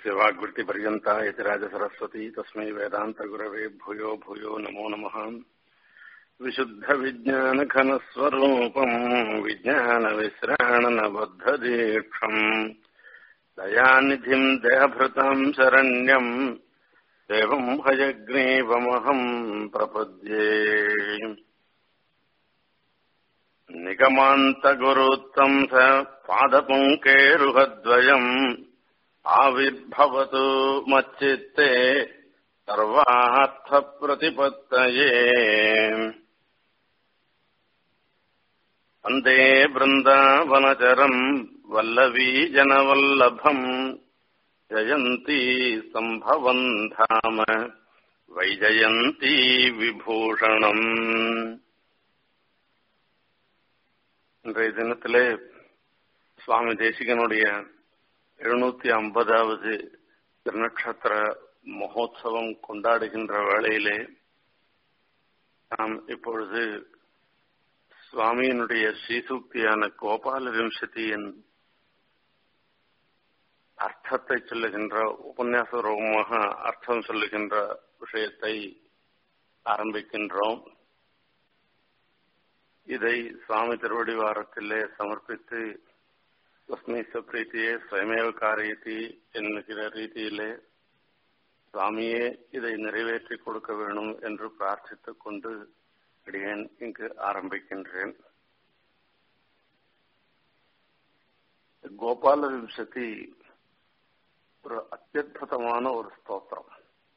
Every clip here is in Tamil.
यस्य वाग्वृत्तिपर्यन्ता यतिराजसरस्वती तस्मै वेदान्तगुरवे भूयो भूयो नमो नमः विशुद्धविज्ञानघनस्वरूपम् विज्ञानविश्राणनबद्धदीक्षम् दयानिधिम् देहभृताम् शरण्यम् देवम् हयग्रीवमहम् प्रपद्ये निगमान्तगुरुत्तम् स पादपङ्केरुहद्वयम् आविर्भवतु मच्चित्ते सर्वार्थप्रतिपत्तये वन्दे बृन्दावनचरम् वल्लवीजनवल्लभम् जयन्ती सम्भवन् धाम वैजयन्ती விபூஷணம் இன்றைய தினத்திலே சுவாமி தேசிகனுடைய எழுநூத்தி ஐம்பதாவது திருநக்ஷத்திர மகோத்சவம் கொண்டாடுகின்ற வேளையிலே நாம் இப்பொழுது சுவாமியினுடைய ஸ்ரீசூக்தியான கோபால விம்சதியின் அர்த்தத்தை சொல்லுகின்ற உபன்யாச ரூபமாக அர்த்தம் சொல்லுகின்ற விஷயத்தை ஆரம்பிக்கின்றோம் இதை சுவாமி திருவடிவாரத்திலே சமர்ப்பித்து தஸ்மீச பிரீத்தியே ஸ்வயமேவ காரியத்தி என்கிற ரீதியிலே சுவாமியே இதை நிறைவேற்றி கொடுக்க வேணும் என்று பிரார்த்தித்துக் கொண்டு அடியேன் இங்கு ஆரம்பிக்கின்றேன் கோபால விம்சதி ஒரு அத்தியுதமான ஒரு ஸ்தோத்திரம்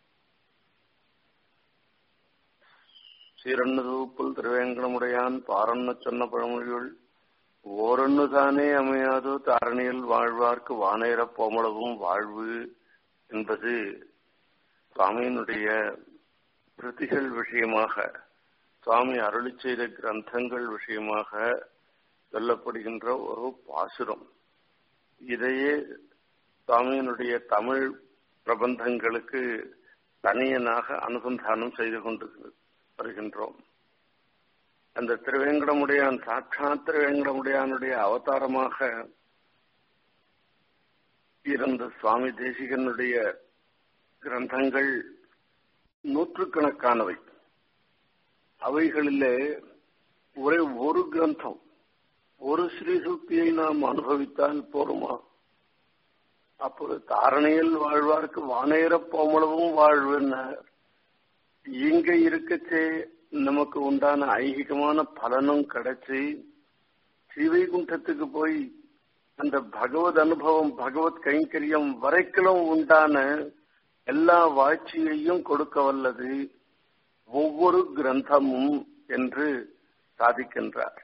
சீரண்ணதூப்புல் திருவேங்கடமுடையான் பாரண்ண சொன்ன பழமொழிகள் ஓரொன்னு தானே அமையாதோ தாரணியில் வாழ்வார்க்கு வானேற போமளவும் வாழ்வு என்பது சுவாமியினுடைய கிருதிகள் விஷயமாக சுவாமி அருளி செய்த கிரந்தங்கள் விஷயமாக சொல்லப்படுகின்ற ஒரு பாசுரம் இதையே சுவாமியினுடைய தமிழ் பிரபந்தங்களுக்கு தனியனாக அனுசந்தானம் செய்து கொண்டு வருகின்றோம் அந்த திருவேங்கடமுடையான் சாட்சாத் திருவேங்கடமுடையானுடைய அவதாரமாக இருந்த சுவாமி தேசிகனுடைய கிரந்தங்கள் நூற்றுக்கணக்கானவை அவைகளிலே ஒரே ஒரு கிரந்தம் ஒரு ஸ்ரீசுக்தியை நாம் அனுபவித்தால் போருமா அப்போது தாரணையில் வாழ்வார்க்கு வானேற போமளவும் வாழ்வுன்னார் இங்க இருக்கச்சே நமக்கு உண்டான ஐகிகமான பலனும் கிடைச்சி ஸ்ரீவைகுண்டத்துக்கு போய் அந்த பகவத் அனுபவம் பகவத் கைங்கரியம் வரைக்கும் உண்டான எல்லா வாழ்ச்சியையும் கொடுக்க வல்லது ஒவ்வொரு கிரந்தமும் என்று சாதிக்கின்றார்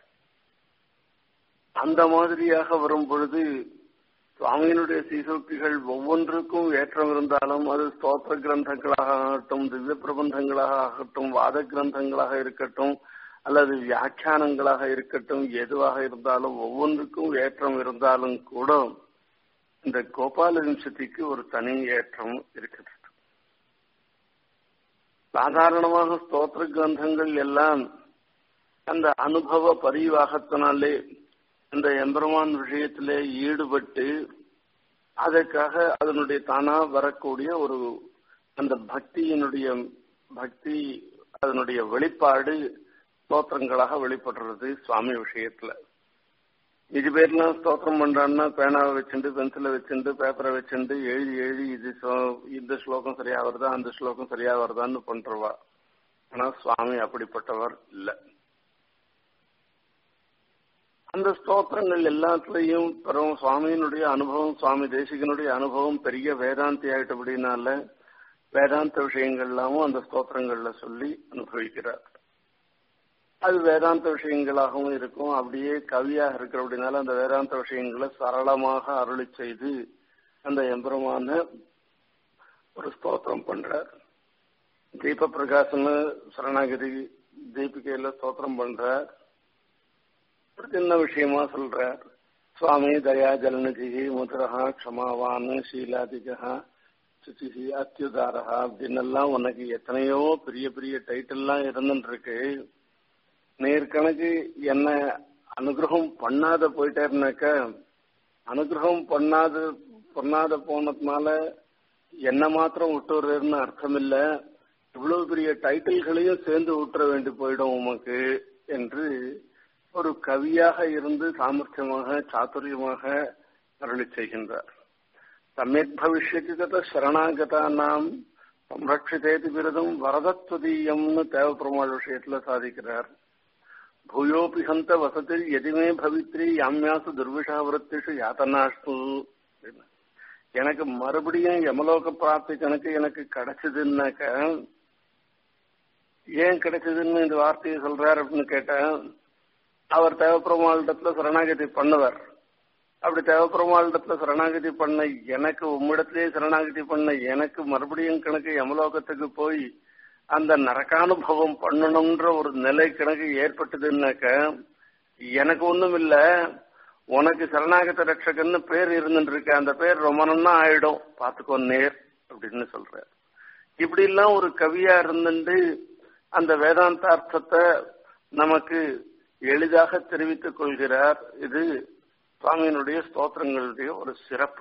அந்த மாதிரியாக வரும் பொழுது சுவாமியினுடைய சீசோக்திகள் ஒவ்வொன்றுக்கும் ஏற்றம் இருந்தாலும் அது ஸ்தோத்திர கிரந்தங்களாக ஆகட்டும் திவ்ய பிரபந்தங்களாக ஆகட்டும் வாத கிரந்தங்களாக இருக்கட்டும் அல்லது வியாக்கியானங்களாக இருக்கட்டும் எதுவாக இருந்தாலும் ஒவ்வொன்றுக்கும் ஏற்றம் இருந்தாலும் கூட இந்த கோபால விம்சதிக்கு ஒரு தனி ஏற்றம் இருக்கிறது சாதாரணமாக ஸ்தோத்திர கிரந்தங்கள் எல்லாம் அந்த அனுபவ பரிவாகத்தினாலே அந்த எம்பெருமான் விஷயத்திலே ஈடுபட்டு அதற்காக அதனுடைய தானா வரக்கூடிய ஒரு அந்த பக்தியினுடைய பக்தி அதனுடைய வெளிப்பாடு ஸ்தோத்திரங்களாக வெளிப்படுறது சுவாமி விஷயத்துல இது பேர்லாம் ஸ்தோத்திரம் பண்றான்னா பேனாவை வச்சுட்டு பென்சிலை வச்சுட்டு பேப்பரை வச்சுட்டு எழுதி எழுதி இது இந்த ஸ்லோகம் சரியா வருதா அந்த ஸ்லோகம் சரியா வருதான்னு பண்றவா ஆனா சுவாமி அப்படிப்பட்டவர் இல்லை அந்த ஸ்தோத்திரங்கள் எல்லாத்துலயும் பிறகு சுவாமியினுடைய அனுபவம் சுவாமி தேசிகனுடைய அனுபவம் பெரிய வேதாந்தி ஆயிட்டபடினால வேதாந்த விஷயங்கள்லாமும் அந்த ஸ்தோத்திரங்கள்ல சொல்லி அனுபவிக்கிறார் அது வேதாந்த விஷயங்களாகவும் இருக்கும் அப்படியே கவியாக இருக்கிற அப்படின்னால அந்த வேதாந்த விஷயங்களை சரளமாக அருளி செய்து அந்த எம்பெருமான ஒரு ஸ்தோத்திரம் பண்றார் தீப பிரகாசன சரணாகதி தீபிகையில ஸ்தோத்திரம் பண்றார் ஒரு சின்ன விஷயமா சொல்றார் சுவாமி தயா ஜலநிதி முதிரஹா க்ஷமாவான் ஷீலாதிகா சுச்சிஹி அத்யுதாரஹா அப்படின்னு எல்லாம் உனக்கு எத்தனையோ பெரிய பெரிய டைட்டில்லாம் இருந்துட்டு இருக்கு நேர்கணக்கு என்ன அனுகிரகம் பண்ணாத போயிட்டேருனாக்க அனுகிரகம் பண்ணாத பண்ணாத போனதுனால என்ன மாத்திரம் விட்டுறன்னு அர்த்தம் இல்ல இவ்வளவு பெரிய டைட்டில்களையும் சேர்ந்து விட்டுற வேண்டி போயிடும் உமக்கு என்று ஒரு கவியாக இருந்து சாமர்த்தியமாக சாதுரியமாக அருளி செய்கின்றார் சமயக் பவிஷ்யத்தி தத சரணாகதா நாம் சம்ரட்சிதேதி விரதம் வரதத்வதீயம்னு தேவப்பெருமாள் விஷயத்துல சாதிக்கிறார் பூயோபி ஹந்த வசதில் எதுமே பவித்ரி யாமியாசு துர்விஷாவிரத்திஷு யாத்தனாஷ்டு எனக்கு மறுபடியும் யமலோக பிராப்தி கணக்கு எனக்கு கிடைச்சதுன்னாக்க ஏன் கிடைச்சதுன்னு இந்த வார்த்தையை சொல்றாரு அப்படின்னு கேட்டேன் அவர் தேவப்பெருமாளிடத்துல சரணாகதி பண்ணுவார் அப்படி தேவப்பெருமாளிடத்துல சரணாகதி பண்ண எனக்கு உம்மிடத்திலேயே சரணாகதி பண்ண எனக்கு மறுபடியும் கணக்கு யமலோகத்துக்கு போய் அந்த நரகானுபவம் பண்ணணும்ன்ற ஒரு நிலை கணக்கு ஏற்பட்டதுன்னாக்க எனக்கு ஒண்ணும் இல்ல உனக்கு சரணாகத ரட்சகன்னு பேர் இருந்துட்டு இருக்கு அந்த பேர் ரொம்ப நன்னா ஆயிடும் பாத்துக்கோ நேர் அப்படின்னு சொல்ற இப்படி எல்லாம் ஒரு கவியா இருந்துட்டு அந்த வேதாந்தார்த்தத்தை நமக்கு எளிதாக தெரிவித்துக் கொள்கிறார் இது சுவாமியினுடைய ஸ்தோத்திரங்களுடைய ஒரு சிறப்பு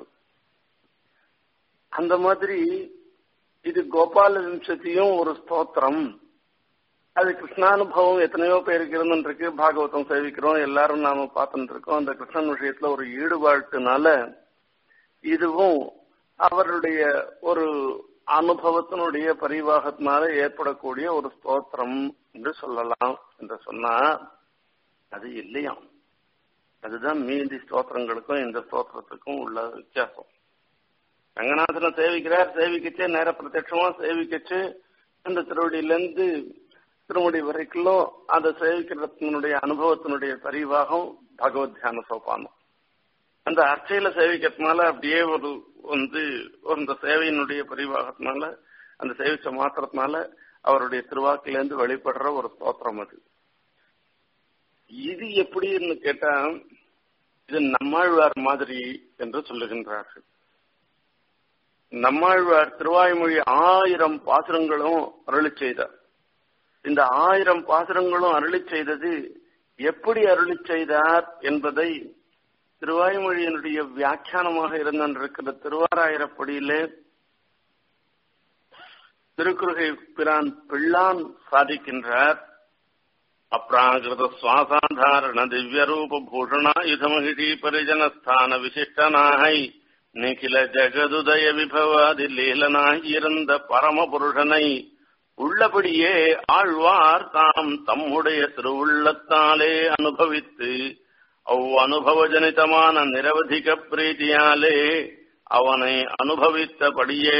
அந்த மாதிரி இது கோபால விம்சதியும் ஒரு ஸ்தோத்திரம் அது கிருஷ்ணானுபவம் எத்தனையோ பேருக்கு இருந்துருக்கு பாகவதம் சேவிக்கிறோம் எல்லாரும் நாம பார்த்துட்டு இருக்கோம் அந்த கிருஷ்ணன் விஷயத்துல ஒரு ஈடுபாட்டுனால இதுவும் அவருடைய ஒரு அனுபவத்தினுடைய பரிவாகத்தினால ஏற்படக்கூடிய ஒரு ஸ்தோத்திரம் என்று சொல்லலாம் என்று சொன்னா அது இல்லையாம் அதுதான் மீதி ஸ்தோத்திரங்களுக்கும் இந்த ஸ்தோத்திரத்துக்கும் உள்ள வித்தியாசம் ரங்கநாதனை சேவிக்கிறார் சேவிக்கச்சே நேர பிரத்யட்சமா சேவிக்கச்சு அந்த திருவடியிலேருந்து திருமுடி வரைக்கும் அந்த சேவிக்கிறதுனுடைய அனுபவத்தினுடைய பரிவாகம் பகவத் தியான சோபானம் அந்த அர்ச்சையில சேவிக்கிறதுனால அப்படியே ஒரு வந்து அந்த சேவையினுடைய பரிவாகத்தினால அந்த சேவிச்ச மாத்திரத்தினால அவருடைய திருவாக்கிலேருந்து வெளிப்படுற ஒரு ஸ்தோத்திரம் அது இது எப்படின்னு கேட்டா இது நம்மாழ்வார் மாதிரி என்று சொல்லுகின்றார்கள் நம்மாழ்வார் திருவாய்மொழி ஆயிரம் பாசுரங்களும் அருளி செய்தார் இந்த ஆயிரம் பாசுரங்களும் அருளி செய்தது எப்படி அருளி செய்தார் என்பதை திருவாய்மொழியினுடைய வியாக்கியானமாக இருந்திருக்கிற திருவாராயிரப்படியிலே திருக்குறுகை பிரான் பிள்ளான் சாதிக்கின்றார் அப்ராகிருத சுவாசாதாரண திவ்ய ரூப பூஷணாயுதமகிழி பரிஜனஸ்தான விசிஷ்டனாகை நிகில ஜெகதுதய விபவாதி லீலனாகி இருந்த பரமபுருஷனை உள்ளபடியே ஆழ்வார் தாம் தம்முடைய திருவுள்ளத்தாலே அனுபவித்து அவ் அனுபவஜனிதமான நிரவதிக பிரீதியாலே அவனை அனுபவித்தபடியே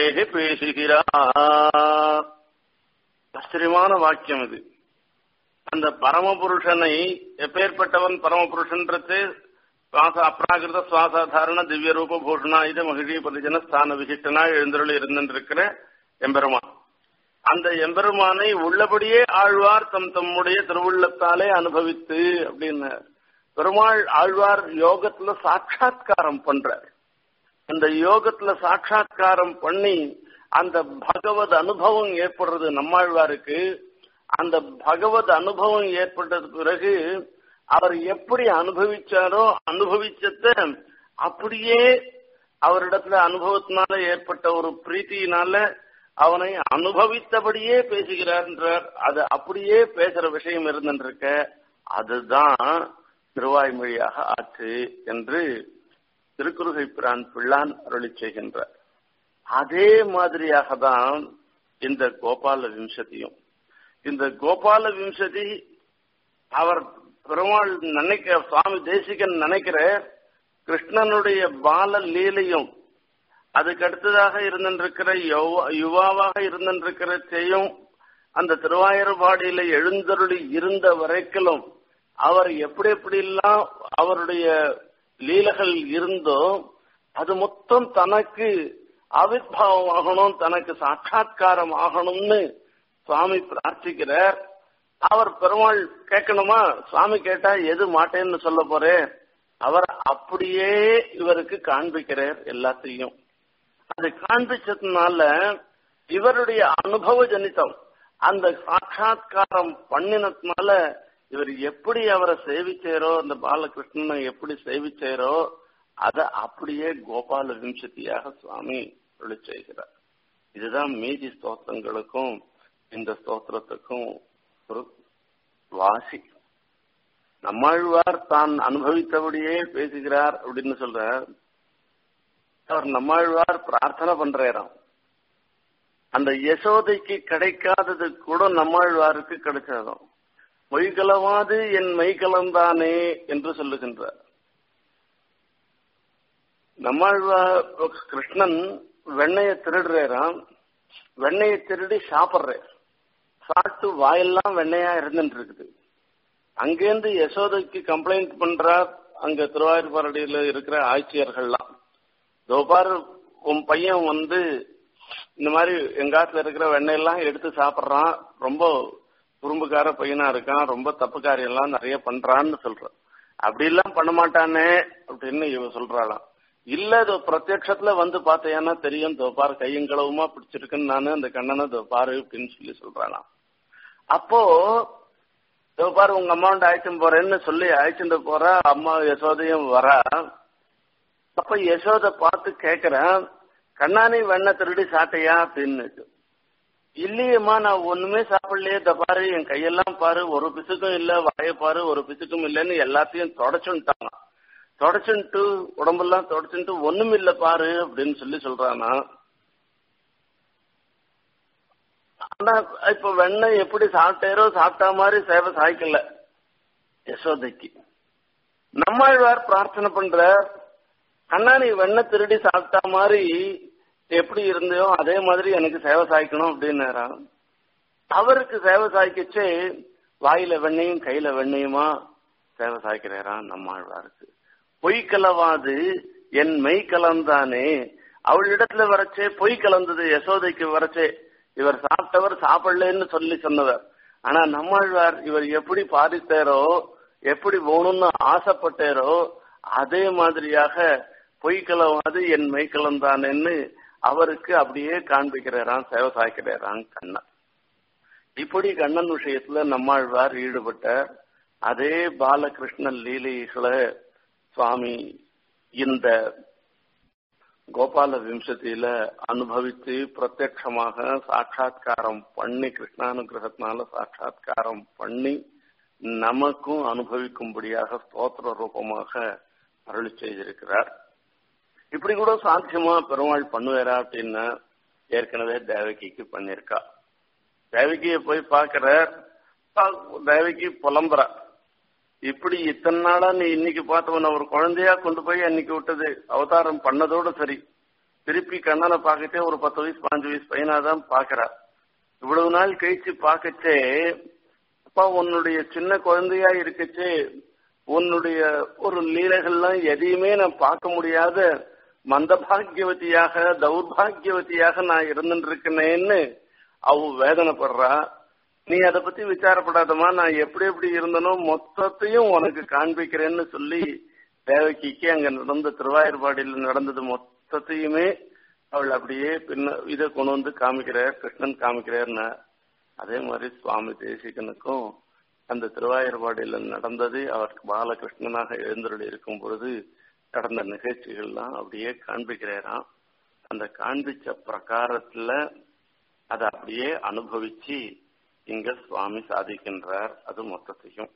பேசுகிறார் ஆச்சரியமான வாக்கியம் இது அந்த பரமபுருஷனை எப்பேற்பட்டவன் பரமபுருஷன்றது சுவாச அப்ராகிருத சுவாசாதாரண திவ்ய ரூப பூஷணா இது மகிழி பரிஜன ஸ்தான விசிஷ்டனா எழுந்தருள் இருந்திருக்கிற எம்பெருமான் அந்த எம்பெருமானை உள்ளபடியே ஆழ்வார் தம் தம்முடைய திருவுள்ளத்தாலே அனுபவித்து அப்படின்னு பெருமாள் ஆழ்வார் யோகத்துல சாட்சா்காரம் பண்றார் அந்த யோகத்துல சாட்சா்காரம் பண்ணி அந்த பகவத் அனுபவம் ஏற்படுறது நம்மாழ்வாருக்கு அந்த பகவத் அனுபவம் ஏற்பட்ட பிறகு அவர் எப்படி அனுபவிச்சாரோ அனுபவிச்சத அப்படியே அவரிடத்துல அனுபவத்தினால ஏற்பட்ட ஒரு பிரீத்தியினால அவனை அனுபவித்தபடியே பேசுகிறார் அது அப்படியே பேசுற விஷயம் இருந்திருக்க அதுதான் திருவாய்மொழியாக ஆச்சு என்று திருக்குறுகை பிரான் பிள்ளான் அருளி செய்கின்றார் அதே மாதிரியாக தான் இந்த கோபால விம்சதியும் இந்த கோபால விம்சதி அவர் பெருமாள் நினைக்க சுவாமி தேசிகன் நினைக்கிற கிருஷ்ணனுடைய பால லீலையும் அதுக்கு அடுத்ததாக இருந்திருக்கிற யுவாவாக இருந்திருக்கிற செய்யும் அந்த திருவாயூர்பாடியில எழுந்தருளி இருந்த வரைக்கிலும் அவர் எப்படி எப்படி எல்லாம் அவருடைய லீலைகள் இருந்தோ அது மொத்தம் தனக்கு ஆவிர்வாவம் ஆகணும் தனக்கு சாட்சா்காரம் ஆகணும்னு சுவாமி பிரார்த்திக்கிறார் அவர் பெருமாள் கேட்கணுமா சுவாமி கேட்டா எது மாட்டேன்னு சொல்ல போறேன் அவர் அப்படியே இவருக்கு காண்பிக்கிறார் எல்லாத்தையும் அது காண்பிச்சதுனால இவருடைய அனுபவ ஜனிதம் அந்த சாட்சா்காரம் பண்ணினதுனால இவர் எப்படி அவரை சேவிச்சாரோ அந்த பாலகிருஷ்ணனை எப்படி சேவிச்சாரோ அத அப்படியே கோபால விம்சதியாக சுவாமி அருளி செய்கிறார் இதுதான் மீதி ஸ்தோத்திரங்களுக்கும் இந்த ஸ்தோத்திரத்துக்கும் ஒரு வாசி நம்மாழ்வார் தான் அனுபவித்தபடியே பேசுகிறார் அப்படின்னு சொல்றார் அவர் நம்மாழ்வார் பிரார்த்தனை பண்றாராம் அந்த யசோதைக்கு கிடைக்காதது கூட நம்மாழ்வாருக்கு கிடைச்சாதான் மொய்கலவாது என் மெய்கலந்தானே என்று சொல்லுகின்றார் நம்மாழ்வார் கிருஷ்ணன் வெண்ணைய திருடுறாராம் வெண்ணையை திருடி சாப்பிட்றார் சாப்பிட்டு வாயெல்லாம் வெண்ணையா இருந்துட்டு இருக்குது அங்கேருந்து யசோதைக்கு கம்ப்ளைண்ட் பண்றார் அங்க திருவாயூர்பாரடியில இருக்கிற ஆட்சியர்கள்லாம் தோபார் உன் பையன் வந்து இந்த மாதிரி எங்காத்துல இருக்கிற வெண்ணெயெல்லாம் எடுத்து சாப்பிட்றான் ரொம்ப குறும்புக்கார பையனா இருக்கான் ரொம்ப தப்பு காரியம்லாம் நிறைய பண்றான்னு சொல்றான் அப்படி எல்லாம் பண்ண மாட்டானே அப்படின்னு இவ சொல்றாளாம் இல்ல இது பிரத்யட்சத்துல வந்து பார்த்தேன்னா தெரியும் தோப்பார் கையங்களவுமா பிடிச்சிருக்குன்னு நானு அந்த கண்ணனை தோப்பாரு அப்படின்னு சொல்லி சொல்றாளாம் அப்போ தோப்பாரு உங்க அம்மாண்ட அழைச்சும் போறேன்னு சொல்லி அழைச்சிட்டு போற அம்மா யசோதையும் வர அப்ப யசோதை பார்த்து கேக்குறேன் கண்ணானி வெண்ண திருடி சாட்டையா அப்படின்னு இல்லையம்மா நான் ஒண்ணுமே சாப்பிடலையே இந்த பாரு என் கையெல்லாம் பாரு ஒரு பிசுக்கும் இல்ல வாய பாரு ஒரு பிசுக்கும் இல்லைன்னு எல்லாத்தையும் தொடச்சுட்டாங்க தொடச்சுட்டு உடம்பெல்லாம் தொடச்சுட்டு ஒண்ணும் இல்ல பாரு அப்படின்னு சொல்லி சொல்றானா ஆனா இப்ப வெண்ணெய் எப்படி சாப்பிட்டாரோ சாப்பிட்டா மாதிரி சேவை சாய்க்கல யசோதைக்கு நம்மாழ்வார் பிரார்த்தனை பண்ற அண்ணா நீ வெண்ணெய் திருடி சாப்பிட்டா மாதிரி எப்படி இருந்தையோ அதே மாதிரி எனக்கு சேவை சாய்க்கணும் அப்படின்னாராம் அவருக்கு சேவை சாய்க்கச்சே வாயில வெண்ணையும் கையில வெண்ணையுமா சேவை சாய்க்கிறாராம் நம்மாழ்வாருக்கு பொய் கலவாது என் மெய் கலந்தானே அவளிடத்துல வரச்சே பொய் கலந்தது யசோதைக்கு வரச்சே இவர் சாப்பிட்டவர் சாப்பிடலன்னு சொல்லி சொன்னவர் ஆனா நம்மாழ்வார் இவர் எப்படி பாதித்தாரோ எப்படி போகணும்னு ஆசைப்பட்டாரோ அதே மாதிரியாக பொய் கலவாது என் மெய் கலந்தானேன்னு அவருக்கு அப்படியே காண்பிக்கிறாராம் சேவை சாய்க்கிறாராம் கண்ணன் இப்படி கண்ணன் விஷயத்துல நம்மாழ்வார் ஈடுபட்டார் அதே பாலகிருஷ்ணன் லீலைகளை சுவாமி இந்த கோபால விம்சத்தியில அனுபவித்து பிரத்யட்சமாக சாட்சா்காரம் பண்ணி கிருஷ்ணானுகிரகத்தினால சாட்சா்காரம் பண்ணி நமக்கும் அனுபவிக்கும்படியாக ஸ்தோத்திர ரூபமாக அருளி செய்திருக்கிறார் இப்படி கூட சாத்தியமா பெருமாள் பண்ணுவாரா அப்படின்னு ஏற்கனவே தேவகிக்கு பண்ணிருக்கா தேவகியை போய் பாக்குற தேவகி புலம்புறா இப்படி இத்தனை நாளா நீ இன்னைக்கு பார்த்தவன ஒரு குழந்தையா கொண்டு போய் அன்னைக்கு விட்டது அவதாரம் பண்ணதோட சரி திருப்பி கண்ணனை பார்க்கச்சே ஒரு பத்து வயசு பாஞ்சு வயசு பையனாதான் பாக்குறா இவ்வளவு நாள் கழிச்சு பார்க்கச்சே அப்பா உன்னுடைய சின்ன குழந்தையா இருக்கச்சே உன்னுடைய ஒரு லீலைகள்லாம் எதையுமே நான் பார்க்க முடியாத மந்தபாகியவதியாக தௌர்பாகியவதியாக நான் இருந்துட்டு இருக்கேனேன்னு அவ வேதனைப்படுறா நீ அதை பத்தி விசாரப்படாதமா நான் எப்படி எப்படி இருந்தனோ மொத்தத்தையும் உனக்கு காண்பிக்கிறேன்னு சொல்லி தேவகிக்கு அங்க நடந்த திருவாயூர்பாடியில் நடந்தது மொத்தத்தையுமே அவள் அப்படியே பின்ன இதை கொண்டு வந்து காமிக்கிறார் கிருஷ்ணன் காமிக்கிறார்னா அதே மாதிரி சுவாமி தேசிகனுக்கும் அந்த திருவாயூர்பாடியில் நடந்தது அவர் பாலகிருஷ்ணனாக எழுந்தருளி இருக்கும் பொழுது நடந்த நிகழ்ச்சிகள்லாம் அப்படியே காண்பிக்கிறாராம் அந்த காண்பிச்ச பிரகாரத்துல அதை அப்படியே அனுபவிச்சு இங்க சுவாமி சாதிக்கின்றார் அது மொத்தத்தையும்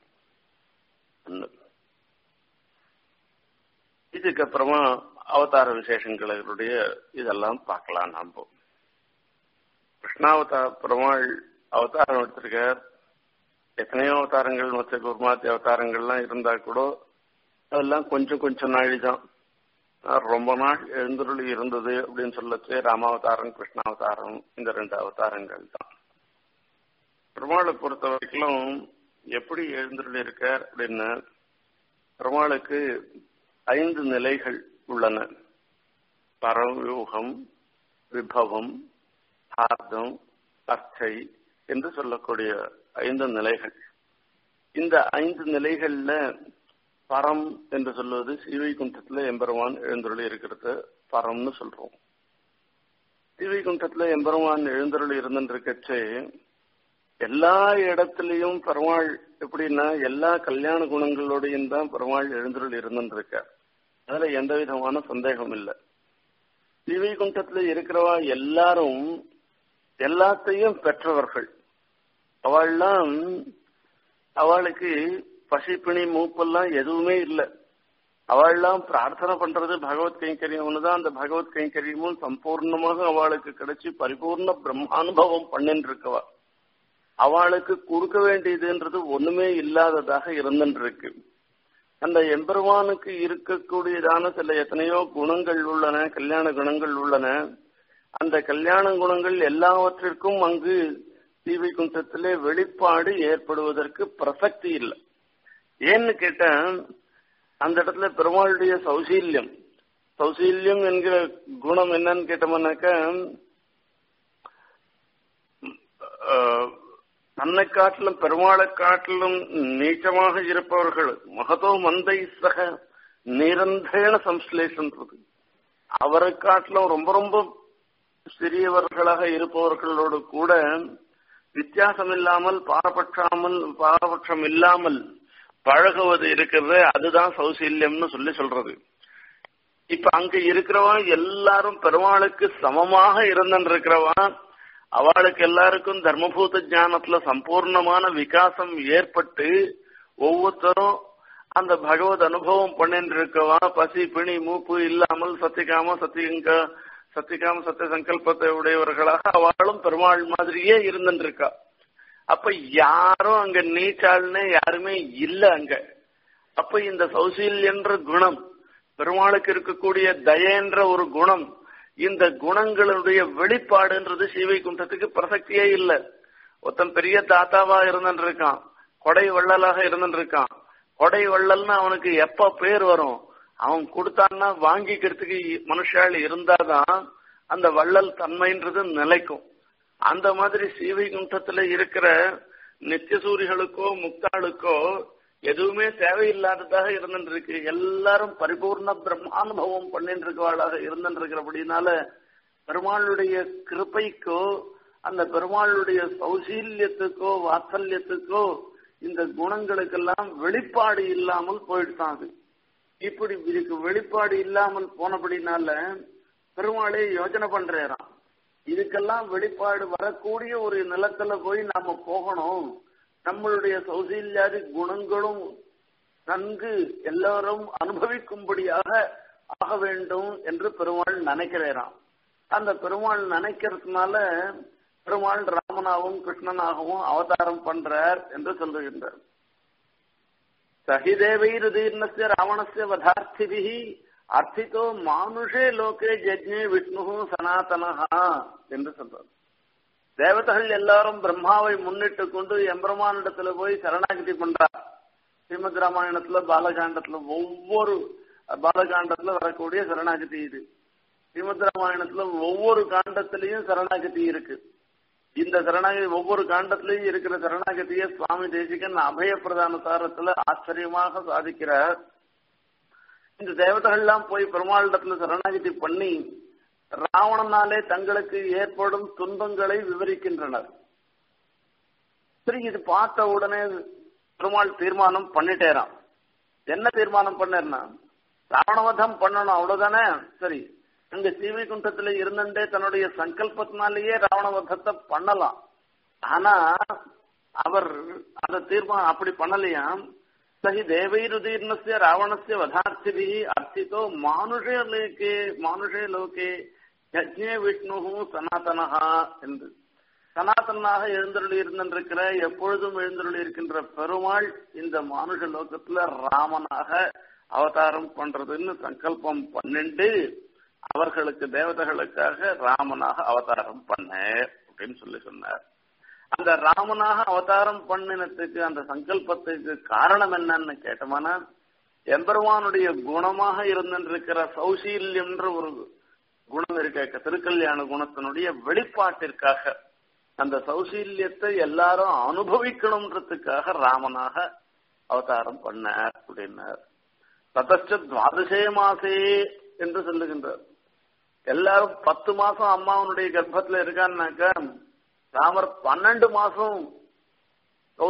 இதுக்கப்புறமா அவதார விசேஷங்களுடைய இதெல்லாம் பார்க்கலாம் நாம கிருஷ்ணாவதார பெருமாள் அவதாரம் எடுத்திருக்கார் எத்தனையோ அவதாரங்கள் மற்ற குருமாத்தி அவதாரங்கள்லாம் இருந்தா கூட அதெல்லாம் கொஞ்சம் கொஞ்சம் நாழி தான் ரொம்ப நாள் எழுந்துருளி இருந்தது அப்படின்னு சொல்லச்சு ராமாவதாரம் கிருஷ்ணாவதாரம் இந்த ரெண்டு அவதாரங்கள் தான் பெருமாளை பொறுத்த வரைக்கும் எப்படி எழுந்துருளி இருக்கார் அப்படின்னு பெருமாளுக்கு ஐந்து நிலைகள் உள்ளன பரவியூகம் விபவம் ஆர்த்தம் அர்ச்சை என்று சொல்லக்கூடிய ஐந்து நிலைகள் இந்த ஐந்து நிலைகள்ல பரம் என்று சொல்வது ஸ்ரீவைகுண்டத்துல எம்பெருமான் எழுந்தருளி இருக்கிறது பரம்னு சொல்றோம் ஸ்ரீவைகுண்டத்துல எம்பெருமான் எழுந்தருளி இருந்துருக்கச்சே எல்லா இடத்துலயும் பெருமாள் எப்படின்னா எல்லா கல்யாண குணங்களோடையும் தான் பெருமாள் எழுந்தருள் இருந்துருக்கார் அதுல எந்த விதமான சந்தேகம் இல்லை ஸ்ரீவைகுண்டத்துல இருக்கிறவா எல்லாரும் எல்லாத்தையும் பெற்றவர்கள் அவள்லாம் அவளுக்கு பசிப்பிணி மூப்பெல்லாம் எதுவுமே இல்லை அவள்லாம் பிரார்த்தனை பண்றது பகவத் கைங்கரியம் ஒண்ணுதான் அந்த பகவத் கைங்கரியமும் சம்பூர்ணமாக அவளுக்கு கிடைச்சி பரிபூர்ண பிரம்மானுபவம் பண்ணிட்டு இருக்கவா அவளுக்கு கொடுக்க வேண்டியதுன்றது ஒண்ணுமே இல்லாததாக இருந்துருக்கு அந்த எம்பெருமானுக்கு இருக்கக்கூடியதான சில எத்தனையோ குணங்கள் உள்ளன கல்யாண குணங்கள் உள்ளன அந்த கல்யாண குணங்கள் எல்லாவற்றிற்கும் அங்கு ஸ்ரீவைகுண்டத்திலே வெளிப்பாடு ஏற்படுவதற்கு பிரசக்தி இல்லை ஏன்னு கேட்டா அந்த இடத்துல பெருமாளுடைய சௌசீல்யம் சௌசீல்யம் என்கிற குணம் என்னன்னு கேட்டோம்னாக்கா தன்னை காட்டிலும் பெருமாளை காட்டிலும் நீச்சமாக இருப்பவர்கள் மகதோ மந்தை சக நிரந்தேன சம்ஸ்லேஷன்றது அவரை காட்டிலும் ரொம்ப ரொம்ப சிறியவர்களாக இருப்பவர்களோடு கூட வித்தியாசம் இல்லாமல் பாரபட்சாமல் பாரபட்சம் இல்லாமல் பழகுவது இருக்கிறது அதுதான் சௌசீல்யம்னு சொல்லி சொல்றது இப்ப அங்க இருக்கிறவா எல்லாரும் பெருமாளுக்கு சமமாக இருந்திருக்கிறவா அவளுக்கு எல்லாருக்கும் தர்மபூத ஞானத்துல சம்பூர்ணமான விகாசம் ஏற்பட்டு ஒவ்வொருத்தரும் அந்த பகவத் அனுபவம் பண்ணிட்டு இருக்கவா பசி பிணி மூப்பு இல்லாமல் சத்தியகாம சத்தியங்க சத்தியகாம சத்திய சங்கல்பத்தை உடையவர்களாக அவளும் பெருமாள் மாதிரியே இருந்துட்டு இருக்கா அப்ப யாரும் அங்க நீச்சாள்னு யாருமே இல்ல அங்க அப்ப இந்த சௌசீல்யன்ற குணம் பெருமாளுக்கு இருக்கக்கூடிய தயன்ற ஒரு குணம் இந்த குணங்களுடைய வெளிப்பாடுன்றது ஸ்ரீவைகுண்டத்துக்கு பிரசக்தியே இல்லை ஒருத்தன் பெரிய தாத்தாவா இருந்துட்டு இருக்கான் கொடை வள்ளலாக இருந்துட்டு இருக்கான் கொடை வள்ளல்னு அவனுக்கு எப்ப பேர் வரும் அவன் கொடுத்தான்னா வாங்கிக்கிறதுக்கு மனுஷாள் இருந்தாதான் அந்த வள்ளல் தன்மைன்றது நிலைக்கும் அந்த மாதிரி ஸ்ரீவைகுண்டத்துல இருக்கிற நித்தியசூரிகளுக்கோ முக்தாளுக்கோ எதுவுமே தேவையில்லாததாக இருந்துட்டு இருக்கு எல்லாரும் பரிபூர்ண பிரம்மானுபவம் பண்ணிட்டு இருக்கவாளாக இருந்துட்டு இருக்கிறபடினால பெருமாளுடைய கிருப்பைக்கோ அந்த பெருமாளுடைய சௌசீல்யத்துக்கோ வாத்சல்யத்துக்கோ இந்த குணங்களுக்கெல்லாம் வெளிப்பாடு இல்லாமல் போயிடுதான் அது இப்படி இதுக்கு வெளிப்பாடு இல்லாமல் போனபடினால பெருமாளே யோஜனை பண்றாராம் இதுக்கெல்லாம் வெளிப்பாடு வரக்கூடிய ஒரு நிலத்துல போய் நாம போகணும் நம்மளுடைய சௌசீல்யாதி குணங்களும் நன்கு எல்லாரும் அனுபவிக்கும்படியாக ஆக வேண்டும் என்று பெருமாள் நினைக்கிறாராம் அந்த பெருமாள் நினைக்கிறதுனால பெருமாள் ராமனாகவும் கிருஷ்ணனாகவும் அவதாரம் பண்றார் என்று சொல்லுகின்றார் சகிதேவைருதீர்ணஸ்ய ராவணஸ்ய வதார்த்திபிகி அர்த்தித்தோ மானுஷே லோகே ஜஜ்ஞே விஷ்ணு சனாதனஹா என்று சொல்றார் தேவதைகள் எல்லாரும் பிரம்மாவை முன்னிட்டு கொண்டு எம்பெருமானிடத்துல போய் சரணாகதி பண்றார் ஸ்ரீமத் ராமாயணத்துல பாலகாண்டத்துல ஒவ்வொரு பாலகாண்டத்துல வரக்கூடிய சரணாகதி இது ஸ்ரீமத் ராமாயணத்துல ஒவ்வொரு காண்டத்திலையும் சரணாகதி இருக்கு இந்த சரணாகதி ஒவ்வொரு காண்டத்திலையும் இருக்கிற சரணாகதியை சுவாமி தேசிகன் அபய பிரதான சாரத்துல ஆச்சரியமாக சாதிக்கிறார் இந்த தேவதைகள்லாம் போய் பெருமாளிடத்துல சரணாகதி பண்ணி ராவணனாலே தங்களுக்கு ஏற்படும் துன்பங்களை விவரிக்கின்றனர் சரி இது பார்த்த உடனே பெருமாள் தீர்மானம் பண்ணிட்டேராம் என்ன தீர்மானம் பண்ணேன்னா ராவணவதம் பண்ணணும் அவ்வளவுதானே சரி அங்க சீவைகுண்டத்துல இருந்துட்டே தன்னுடைய சங்கல்பத்தினாலேயே ராவணவதத்தை பண்ணலாம் ஆனா அவர் அந்த தீர்மானம் அப்படி பண்ணலையாம் சகி தேவைருதீர்ணஸ்ய ராவணஸ்ய வதார்த்திபி அர்த்தித்தோ மானுஷே லோகே மானுஷே லோகே யஜ்ஞே விஷ்ணு சனாதனஹா என்று சனாதனாக எழுந்தருளி இருந்திருக்கிற எப்பொழுதும் எழுந்தருளி இருக்கின்ற பெருமாள் இந்த மானுஷ லோகத்துல ராமனாக அவதாரம் பண்றதுன்னு சங்கல்பம் பண்ணிண்டு அவர்களுக்கு தேவதைகளுக்காக ராமனாக அவதாரம் பண்ண அப்படின்னு சொல்லி சொன்னார் அந்த ராமனாக அவதாரம் பண்ணினத்துக்கு அந்த சங்கல்பத்துக்கு காரணம் என்னன்னு கேட்டோம்னா எம்பெருமானுடைய குணமாக இருந்திருக்கிற சௌசீல்யம்ன்ற ஒரு குணம் இருக்க திருக்கல்யாண குணத்தினுடைய வெளிப்பாட்டிற்காக அந்த சௌசீல்யத்தை எல்லாரும் அனுபவிக்கணும்ன்றதுக்காக ராமனாக அவதாரம் பண்ணார் அப்படின்னார் ததச்ச துவாதசே மாசே என்று சொல்லுகின்றார் எல்லாரும் பத்து மாசம் அம்மாவனுடைய கர்ப்பத்துல இருக்கான்னாக்க ராமர் பன்னெண்டு மாசம்